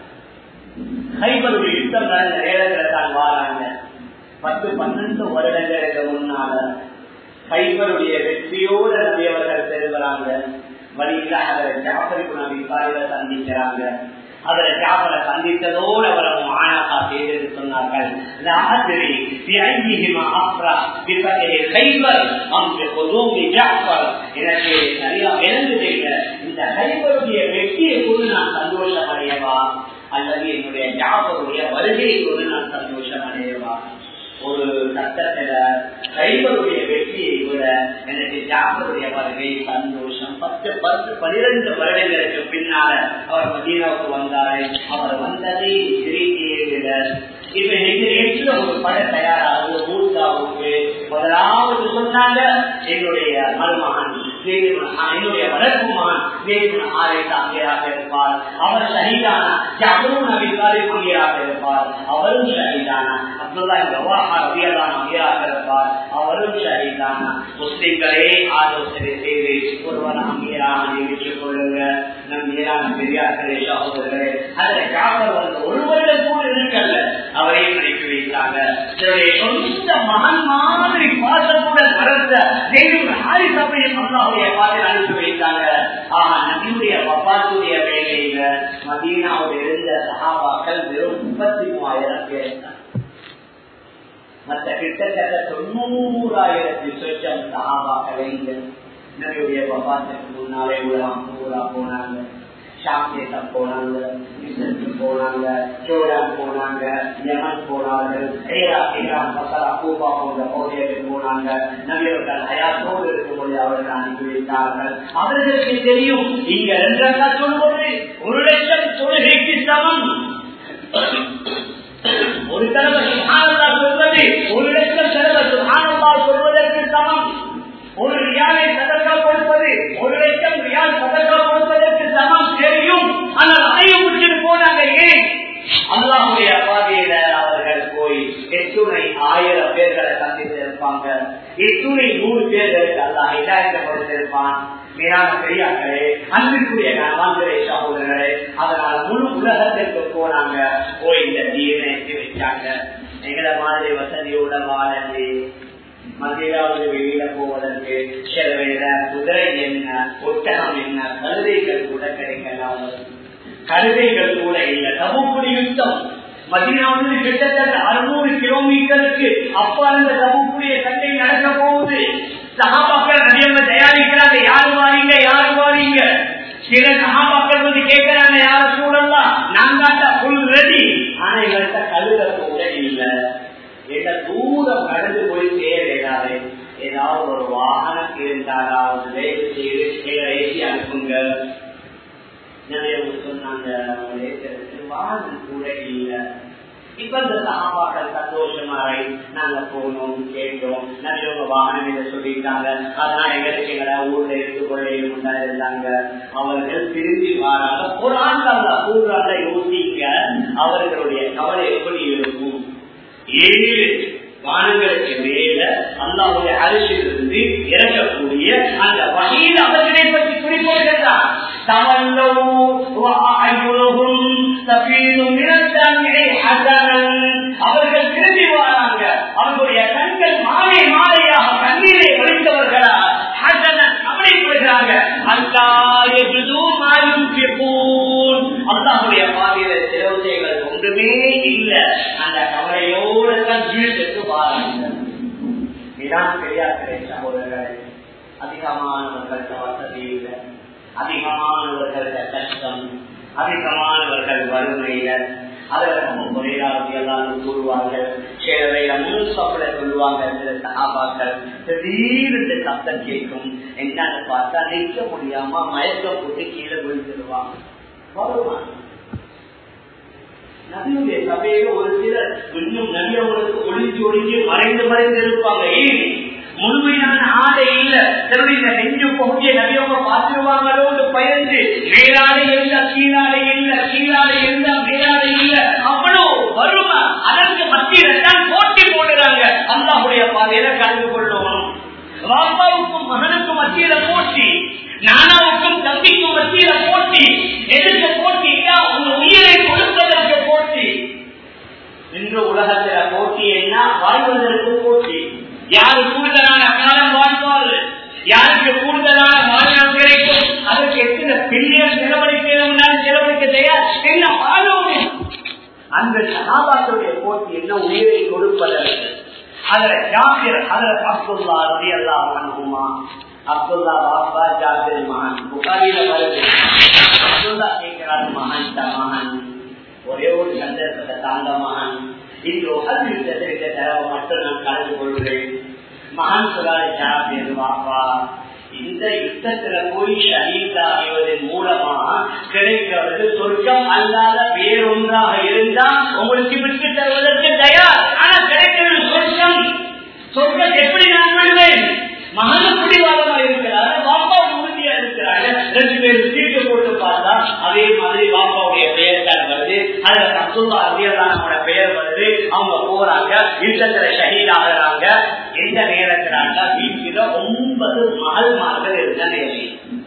கைபருடைய யுத்தம் நடந்த நேரத்தில் தான் வாராங்க பத்து பன்னெண்டு வருடங்களுக்கு முன்னால கைபருடைய வெற்றியோடு நபியவர்கள் செல்கிறாங்க வழியில் அதில் ஜாபருக்கு நபி காலையில சந்திக்கிறாங்க அதில் ஜாபரை சந்தித்ததோடு அவர் மாணாக்கா செய்து சொன்னார்கள் லாதிரி بأيهما أفرح بفتح خيبر أم بقدوم جعفر எனக்கு சரியா இழந்ததில்லை இந்த ஹைபருடைய வெற்றியை கொண்டு நான் சந்தோஷம் அடையவா அல்லது என்னுடைய ஜாபருடைய வருகையை கொண்டு நான் சந்தோஷம் அடையவா ஒரு கட்டத்துல கைவருடைய வெற்றியை விட எனக்கு ஜாபருடைய வருகை சந்தோஷம் பத்து பத்து பனிரெண்டு வருடங்களுக்கு பின்னால அவர் மதீனாவுக்கு வந்தாரு அவர் வந்ததை சிரிக்கையை விட இப்ப எட்டுல ஒரு பட தயாராகுது மூத்தாவுக்கு முதலாவது சொன்னாங்க என்னுடைய மருமகன் என்னுடைய வளர்ப்பு மகன் வேறு ஆரை தாங்கியராக இருப்பார் அவர் ஷஹீதான ஜாபரும் நபிகாரி பங்கியராக இருப்பார் அவரும் ஷஹீதான அப்துல்லா ரவியலான அமீராக இருப்பார் அவரும் ஷஹீதான முஸ்லிம்களே ஆலோசனை செய்து ஒருவர் அமீராக நியமித்துக் கொள்ளுங்க நம் மீரான பெரியார்களே சகோதரர்களே அதில் ஜாபர் வந்து ஒரு வருடம் கூட இருக்கல அவரையும் அனுப்பி வைத்தாங்க தன்னுடைய சொந்த மகன் மாதிரி பாசத்துடன் வளர்ந்த ஹாரி சபையும் அல்லாவுடைய பாதையில் அனுப்பி வைத்தாங்க ஆஹா நபியுடைய பப்பாத்துடைய வேலையில மதீனாவோட இருந்த சகாபாக்கள் வெறும் முப்பத்தி மூவாயிரம் பேர் மற்ற கிட்டத்தட்ட தொண்ணூறாயிரத்தி சொச்சம் சகாபாக்களை நபியுடைய பப்பாத்துக்கு முன்னாலே உலகம் பூரா போனாங்க ஷாப்தேசம் போனாங்க மிசருக்கு போனாங்க ஜோர்டான் போனாங்க யமன் போனார்கள் ஈராக் ஈரான் மசாலா கூபா போன்ற பகுதிகளுக்கு போனாங்க நபியவர்கள் ஹயாத்தோடு இருக்கும்போது அவர்கள் அனுப்பி வைத்தார்கள் அவர்களுக்கு தெரியும் இங்க ரெண்டா சொல்வது ஒரு லட்சம் தொழுகைக்கு சமம் ஒரு தடவை சுகானந்தா சொல்வது ஒரு லட்சம் தடவை சுகானந்தா சொல்வதற்கு சமம் ஒரு ரியாலை சதக்கா கொடுப்பது ஒரு லட்சம் ரியால் சதக்கா கொடுப்பதற்கு சமம் தெரியும் ஆனால் அதையும் முடிச்சுட்டு போனாங்க ஏன் அல்லாஹுடைய பாதையில அவர்கள் போய் எத்துணை ஆயிரம் பேர்களை சந்தித்து இருப்பாங்க எத்துணை நூறு பேர்களுக்கு அல்லாஹ் இதாயத்தை கொடுத்திருப்பான் மேலான பெரியார்களே அன்பிற்குரிய கணவான்களே சகோதரர்களே அதனால முழு உலகத்திற்கு போனாங்க போய் இந்த தீனை வச்சாங்க எங்களை மாதிரி வசதியோட வாழந்து மதியாவது வெளியில போவதற்கு சில வேற குதிரை என்ன ஒட்டகம் என்ன கழுதைகள் கூட கிடைக்கலாம் கழுதைகள் கூட இல்லை தபுக்குடி யுத்தம் மதியாவது கிட்டத்தட்ட அறுநூறு கிலோமீட்டருக்கு அப்பா இந்த தபுக்குடிய சண்டை நடக்க போகுது சகாபாக்கள் நதியவங்க தயாரிக்கிறாங்க யாரு வாரீங்க யாரு வாரீங்க சில சகாபாக்கள் வந்து கேட்கிறாங்க யார சூழல்லாம் நான் தாண்டா புல் ரெடி ஆனா எங்கள்கிட்ட கழுத கூட இல்ல எங்க தூரம் கடந்து போய் சேராது ஏதாவது ஒரு வாகனம் இருந்தாலாவது தயவு செய்து ஏசி அனுப்புங்க நிறைய சொன்னாங்க வாகனம் கூட இல்லை இப்ப இந்த சகாபாக்கள் சந்தோஷமாய் நாங்க போனோம் கேட்டோம் நிறையவங்க வாகனம் இதை சொல்லிட்டாங்க அதனால எங்களுக்கு எங்களை ஊர்ல இருந்து கொள்ளையும் இருந்தாங்க அவர்கள் திரும்பி வராங்க ஒரு ஆண்டாங்க கூடுறாங்க யோசிங்க அவர்களுடைய கவலை எப்படி இருக்கும் ஏழு வானங்களுக்கு மேல அல்லாவுடைய அரசிலிருந்து இறக்கக்கூடிய அந்த வகையில் அவர்களை பற்றி குறிப்பிடுகிறார் அவர்கள் திரும்பி வராங்க அவர்களுடைய கண்கள் மாலை மாலையாக கண்ணீரை வலித்தவர்களா கவலைப்படுகிறாங்க அல்லாஹுடைய பாதையில செலவு செய்வது ஒன்றுமே இல்லை அந்த கவலையோடு தான் வீட்டுக்கு வாராங்க இதான் பெரியார்களே சகோதரர்களே அதிகமானவர்கள்ட்ட வசதி இல்லை அதிகமானவர்கள்ட்ட கஷ்டம் அதிகமானவர்கள் வறுமையில அதில் நம்ம முறையாவது எல்லாரும் கூறுவார்கள் சேவையில முன்சப்பட சொல்லுவாங்க சில சகாபாக்கள் திடீர்னு சத்தம் கேட்கும் என்னன்னு பார்த்தா நிற்க முடியாம மயக்கம் போட்டு கீழே விழுந்துருவாங்க வருவாங்க நபியுடைய சபையில ஒரு சிலர் இன்னும் நபியவங்களுக்கு ஒளிஞ்சு ஒளிஞ்சு மறைந்து மறைந்து இருப்பாங்க ஏன் முழுமையான ஆடை இல்ல சிலருடைய நெஞ்சு பகுதியை நபியவங்க பார்த்துருவாங்களோன்னு பயந்து மேலாடை இல்ல கீழாடை இல்ல கீழாடை இல்ல மேலாடை இல்ல அவ்வளவு வறுமை அதற்கு மத்தியில தான் போட்டி போடுறாங்க அல்லாஹுடைய பாதையில கலந்து கொள்ளணும் பாப்பாவுக்கும் மகனுக்கும் மத்தியில போட்டி நானாவுக்கும் தம்பிக்கும் மத்தியில போட்டி எதுக்கு போட்டி உங்க உயிரை கொடுப்பதற்கு போட்டி இன்று உலகத்துல போட்டி என்ன வாழ்வதற்கு போட்டி யாரு கூடுதலான காலம் வாழ்வார்கள் யாருக்கு கூடுதலான வாழ்நாள் கிடைக்கும் அதற்கு எத்தனை பில்லியன் செலவழிக்கணும்னாலும் செலவழிக்க தயார் என்ன வாழணும் அந்த சகாபாத்துடைய போட்டி என்ன உயிரை கொடுப்பதற்கு அதுல ஜாபிர் அதற்கு அப்துல்லா ரவி அல்லா பண்ணுமா அப்துல்லா பாப்பா ஜாபிர் மகன் புகாரில வருது அப்துல்லா கேட்கிறார் மகன் மகன் ஒரே ஒரு சந்தர்ப்பத்தை தாங்க மகன் இந்த உகது யுத்தத்திற்கு தரவை மட்டும் நான் கலந்து கொள்கிறேன் மகன் சொல்லாரு ஜாபிர் பாப்பா இந்த யுத்தத்துல போய் ஷஹீதா ஆகுவதன் மூலமா கிடைக்கிறது சொர்க்கம் அல்லாத வேறொன்றாக இருந்தா உங்களுக்கு விட்டு தருவதற்கு தயார் ஆனா கிடைக்கிறது சொர்க்கம் சொர்க்கம் எப்படி நான் பண்ணுவேன் மகன் பிடிவாதமா இருக்கிறார் பாப்பா உறுதியா இருக்கிறாங்க ரெண்டு பேரும் சீட்டு போட்டு பார்த்தா அதே மாதிரி பாப்பாவுடைய பெயர் தான் வருது அதுல அப்துல்லா அதிகமான பெயர் வருது அவங்க போறாங்க யுத்தத்துல ஷஹீத் ஆகிறாங்க எந்த நேரத்துல வீட்டுல ஒன்பது மகள்மார்கள் இருந்த நிலை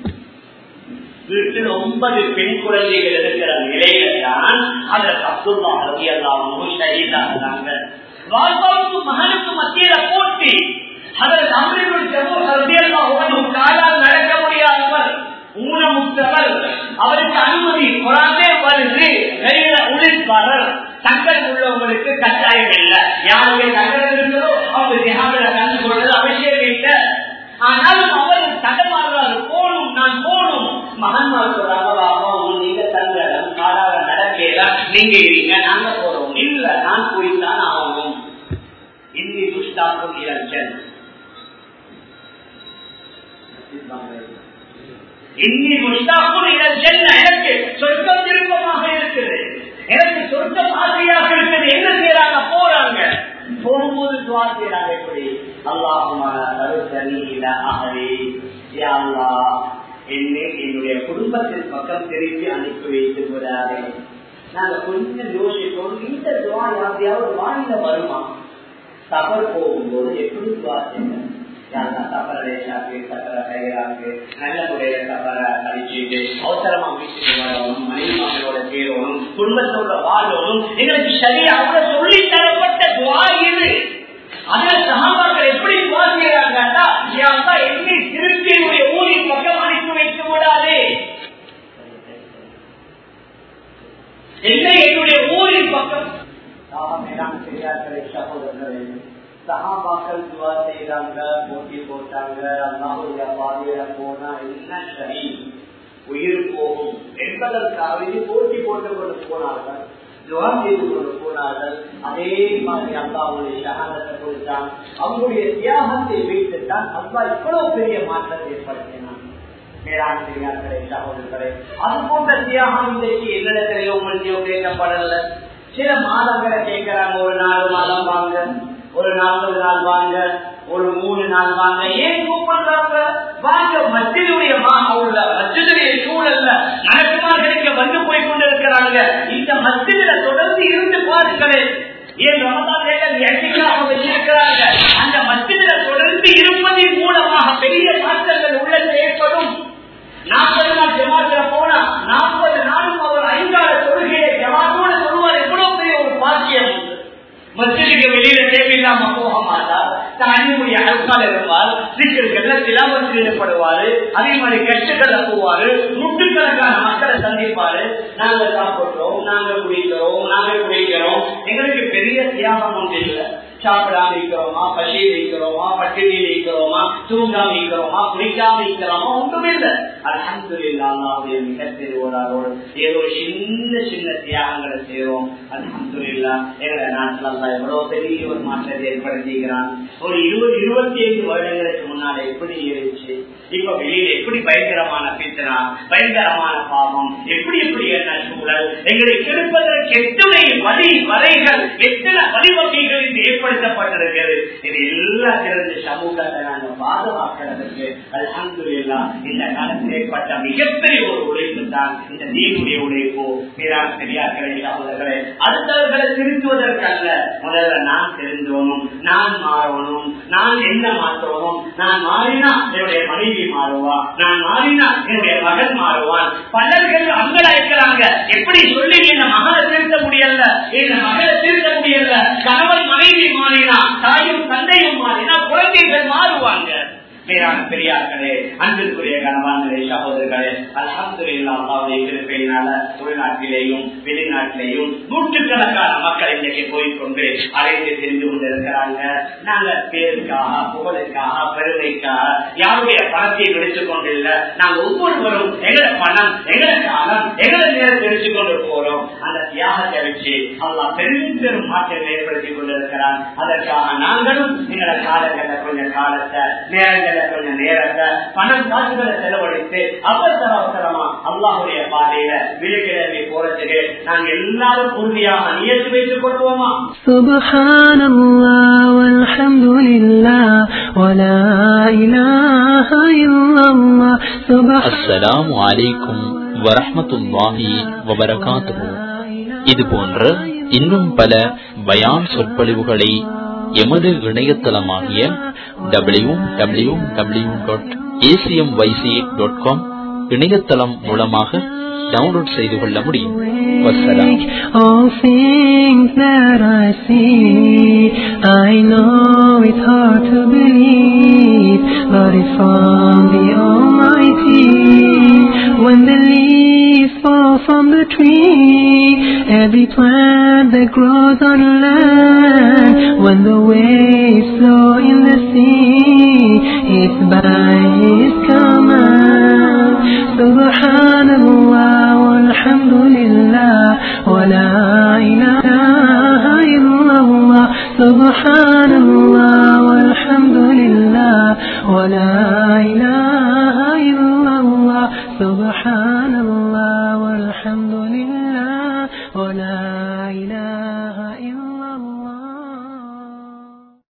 வீட்டில் ஒன்பது பெண் குழந்தைகள் இருக்கிற நிலையில தான் அதுல அப்துல்லா ரவியல்லாவும் ஷஹீத் ஆகிறாங்க பாப்பாவுக்கு மகனுக்கு மத்தியில போட்டி அதில் தமிழில் செவ்வம் காலால் நடக்க முடியாதவர் ஊனமுற்றவர் அவருக்கு அனுமதி குரானே வருது கையில உழைப்பாளர் தங்கள் உள்ளவங்களுக்கு கட்டாயம் இல்லை யாருக்கு தங்கள் இருக்கிறதோ அவங்க தியாகல கலந்து கொள்வது அவசியம் இல்லை ஆனாலும் அவர் தடமாறுறாரு போகணும் நான் போகணும் மகன்மார் சொல்றாங்க நீங்க தங்கடம் காலாக நடக்கல நீங்க இருங்க நாங்க போறோம் இல்ல நான் போய்தான் ஆகணும் இன்னி துஷ்டாக்கும் இளஞ்சன் இன்னி முஸ்தாக்கும் எனக்கு சொர்க்கம் விருப்பமாக இருக்குது எனக்கு சொர்க்கம் ஆசையாக இருக்குது என்ன செய்யறாங்க போறாங்க போகும்போது துவா செய்யறாங்க எப்படி அல்லாஹுமாரி என்னை என்னுடைய குடும்பத்தின் பக்கம் திருப்பி அனுப்பி வைத்து விடாதே நாங்க கொஞ்சம் யோசிப்போம் இந்த துவா யாரையாவது வாயில வருமா சபர் போகும்போது எப்படி துவா செய்யணும் நல்ல முறையில தவற கழிச்சுட்டு அவசரமா வீட்டுக்கு வரணும் மனைவிமார்களோட சேரணும் குடும்பத்தோட வாழணும் எங்களுக்கு சரியாக சொல்லி தரப்பட்ட துவா இது அதுல சகாபாக்கள் எப்படி துவா செய்யறாங்கன்னா என்னை திருப்பி என்னுடைய ஊரின் பக்கம் அனுப்பி வைத்து விடாதே என்னை என்னுடைய ஊரின் பக்கம் பெரியார்களே சகோதரர்களே சகாபாக்கள் துவா செய்யறாங்க போட்டி போட்டாங்க அல்லாவுடைய பாதையில போனா என்ன சரி உயிர் என்பதற்காக இது போட்டி போட்டுக் கொண்டு போனார்கள் துவா செய்து கொண்டு போனார்கள் அதே மாதிரி அல்லாவுடைய ஷஹாதத்தை கொடுத்தான் அவங்களுடைய தியாகத்தை வைத்துத்தான் அல்லா இவ்வளவு பெரிய மாற்றத்தை ஏற்படுத்தினான் மேலாண் பெரியார்களே சகோதரர்களே அது போன்ற தியாகம் இன்றைக்கு என்னிடத்திலேயோ உங்களுடையோ கேட்கப்படல சில மாதங்களை கேட்கிறாங்க ஒரு நாலு மாதம் வாங்க ஒரு நாற்பது நாள் வாங்க ஒரு மூணு நாள் வாங்க ஏன் கூப்பிடுறாங்க வாங்க மத்தியுடைய உள்ள மத்தியுடைய சூழல்ல நடக்குமார்களுக்கு வந்து போய் கொண்டிருக்கிறாங்க இந்த மத்தியில தொடர்ந்து இருந்து பாருங்களேன் ஏன் ரமதான் வச்சிருக்கிறாங்க அந்த மத்தியில தொடர்ந்து இருப்பதன் மூலமாக பெரிய மாற்றங்கள் உள்ள ஏற்படும் நாற்பது நாள் ஜமாத்துல போனா நாற்பது நாளும் அவர் ஐந்தாறு தொழுகையை ஜமாத்தோடு சொல்லுவார் எவ்வளவு பெரிய ஒரு பாக்கியம் மஸ்ஜிதுக்கு வெளியில தேவையில்லாம போக மாட்டார் தனிமுடைய அழுக்கால் இருப்பார் சிக்கல்கள்ல திலாவத்தில் ஈடுபடுவாரு அதே மாதிரி கஷ்டங்கள்ல போவாரு நூற்றுக்கணக்கான மக்களை சந்திப்பாரு நாங்க சாப்பிடுறோம் நாங்க குடிக்கிறோம் நாங்க குடிக்கிறோம் எங்களுக்கு பெரிய தியாகம் ஒன்று இல்லை சாப்பிடாம இருக்கிறோமா பசி வைக்கிறோமா பட்டினி வைக்கிறோமா தூங்காம இருக்கிறோமா குளிக்காம இருக்கிறோமா ஒன்றுமே இல்லை அலமது இல்லாமல் மிகப்பெரிய ஒரு ஏதோ சின்ன சின்ன தியாகங்களை செய்யறோம் அலமது இல்லா எங்களை நாட்டில் அல்லா எவ்வளவு பெரிய ஒரு மாற்றத்தை ஏற்படுத்திக்கிறான் ஒரு இருபது இருபத்தி ஐந்து வருடங்களுக்கு முன்னால எப்படி இருந்துச்சு இப்ப வெளியில எப்படி பயங்கரமான பித்தனா பயங்கரமான பாவம் எப்படி எப்படி என்ன சூழல் எங்களை கெடுப்பதற்கு எத்தனை வழி வரைகள் எத்தனை வழிவகைகள் இது ஏற்படுத்தப்பட்டிருக்கிறது இது எல்லாத்திலிருந்து சமூகத்தை நாங்கள் பாதுகாக்கிறதுக்கு அல்ஹம்துலில்லா இந்த காலத்தில் ஏற்பட்ட மிகப்பெரிய ஒரு உழைப்பு தான் இந்த தீனுடைய உழைப்பு மீரான் பெரியார்களே சகோதரர்களே அடுத்தவர்களை திருத்துவதற்கல்ல முதல்ல நான் தெரிஞ்சோனும் நான் மாறணும் நான் என்ன மாற்றணும் நான் மாறினா என்னுடைய மனைவி மாறுவா நான் மாறினா என்னுடைய மகன் மாறுவான் பலர்கள் அங்கலாய்க்கிறாங்க எப்படி சொல்லி என்ன மகனை திருத்த முடியல என்ன மகளை திருத்த முடியல கணவன் மனைவி மாறினா தாயும் தந்தையும் மாறினா குழந்தைகள் மாறுவாங்க மேலான பெரியார்களே அன்பிற்குரிய கணவான்களே சகோதரர்களே அலமதுல்லாவுடைய இருப்பையினால உள்நாட்டிலேயும் வெளிநாட்டிலேயும் நூற்றுக்கணக்கான மக்கள் இன்றைக்கு போய்கொண்டு அழைத்து சென்று கொண்டிருக்கிறாங்க நாங்க பேருக்காக புகழுக்காக பெருமைக்காக யாருடைய பணத்தையும் எடுத்துக் கொண்டில்ல நாங்க ஒவ்வொருவரும் எங்களை பணம் எங்களை காலம் எங்களை நேரத்தை எடுத்துக் கொண்டு போறோம் அந்த தியாகத்தை வச்சு அல்லா பெரும் பெரும் மாற்றங்களை ஏற்படுத்திக் கொண்டிருக்கிறார் அதற்காக நாங்களும் எங்களை காலங்களை கொஞ்சம் காலத்தை நேரங்களை கொஞ்சம் நேரத்தை பணம் காசுகளை செலவழித்து அவசர அவசரமா அல்லாஹுடைய பாதையில விழுக்கிழமை போறதுக்கு நாங்க எல்லாரும் உறுதியாக நியத்து வைத்துக் கொள்வோமா سبحان الله والحمد لله ولا إله إلا الله سبحان அஸ்ஸலாமு அலைக்கும் வரஹ்மத்துல்லாஹி வபரகாத்துஹு இது போன்ற இன்னும் பல பயான் சொற்பொழிவுகளை எமது இணையதளமாகிய W W W dot ACM YC dot com இணையதளம் மூலமாக டவுன்லோட் செய்து கொள்ள முடியும் வசலாம் All things that I see, I know it's hard to believe, but it's from the Almighty. When the leaves fall from the tree, every plant that grows on land, when the waves flow in the sea, it's by His command. Subhanallah walhamdulillah wa la ilaha illallah. Subhanallah walhamdulillah wa la ilaha illallah. Subhanallah walhamdulillah wa la ilaha illallah.